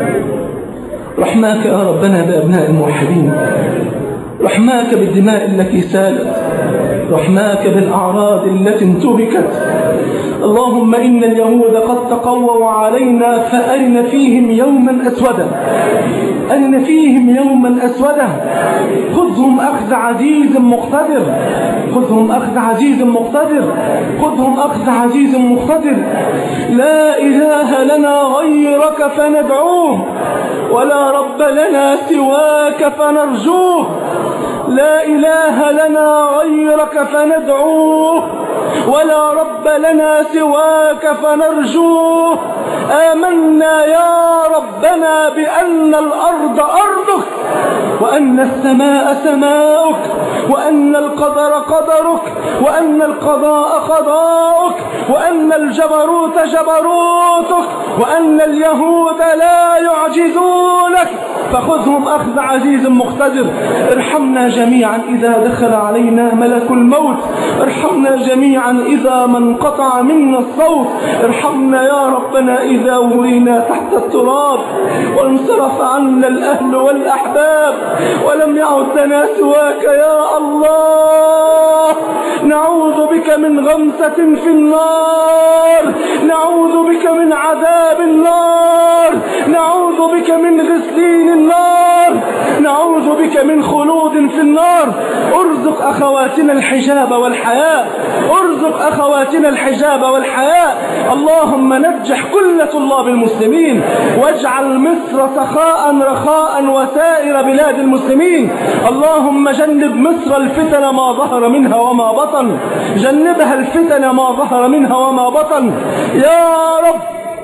رحماك يا ربنا بأبناء الموحدين رحماك بالدماء التي سالت رحماك بالأعراض التي انتهكت اللهم إن اليهود قد تقووا علينا فأرن فيهم يوما أسودا أرن فيهم يوما أسودا خذهم أخذ عزيز مقتدر خذهم أخذ عزيز مقتدر خذهم أخذ عزيز مقتدر لا إله لنا غيرك فندعوه ولا رب لنا سواك فنرجوه لا إله لنا غيرك فندعوه ولا رب لنا سواك فنرجوه آمنا يا ربنا بأن الأرض أرضك وأن السماء سماؤك وأن القدر قدرك وأن القضاء قضاؤك وأن الجبروت جبروتك وأن اليهود لا يعجزونك فخذهم أخذ عزيز مقتدر ارحمنا جميعا إذا دخل علينا ملك الموت ارحمنا جميعا إذا ما انقطع منا الصوت ارحمنا يا ربنا إذا ورينا تحت التراب وانصرف عنا الأهل والأحباب ولم يعد لنا سواك يا الله نعوذ بك من غمسة في النار نعوذ بك من عذاب النار نعوذ بك من غسلين النار نعوذ بك من خلود في النار ارزق أخواتنا الحجاب والحياء ارزق أخواتنا الحجاب والحياء اللهم نجح كل طلاب المسلمين واجعل مصر سخاء رخاء وسائر بلاد المسلمين اللهم جنب مصر الفتن ما ظهر منها وما بطن جنبها الفتن ما ظهر منها وما بطن يا رب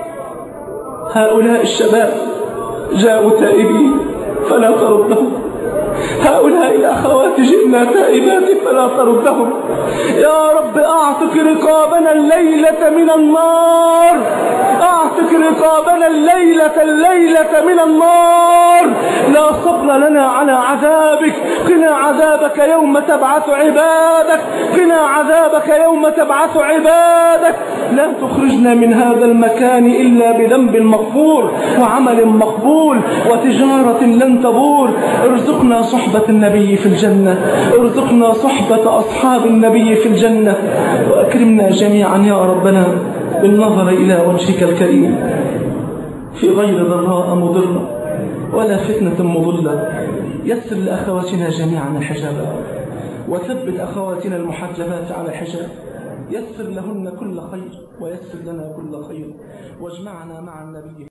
هؤلاء الشباب جاءوا تائبين فلا تردهم هؤلاء الأخوات جئنا تائبات فلا تردهم يا رب أعتق رقابنا الليلة من النار أعتق رقابنا الليلة الليلة من النار لا صبر لنا على عذابك قنا عذابك يوم تبعث عبادك قنا عذابك يوم تبعث عبادك لا تخرجنا من هذا المكان إلا بذنب مغفور وعمل مقبول وتجارة لن تبور ارزقنا صحبة النبي في الجنة ارزقنا صحبة أصحاب النبي في الجنة وأكرمنا جميعا يا ربنا بالنظر إلى وجهك الكريم في غير ضراء مضرة ولا فتنة مضلة يسر لأخواتنا جميعا الحجاب وثبت أخواتنا المحجبات على الحجاب يسر لهن كل خير ويسر لنا كل خير واجمعنا مع النبي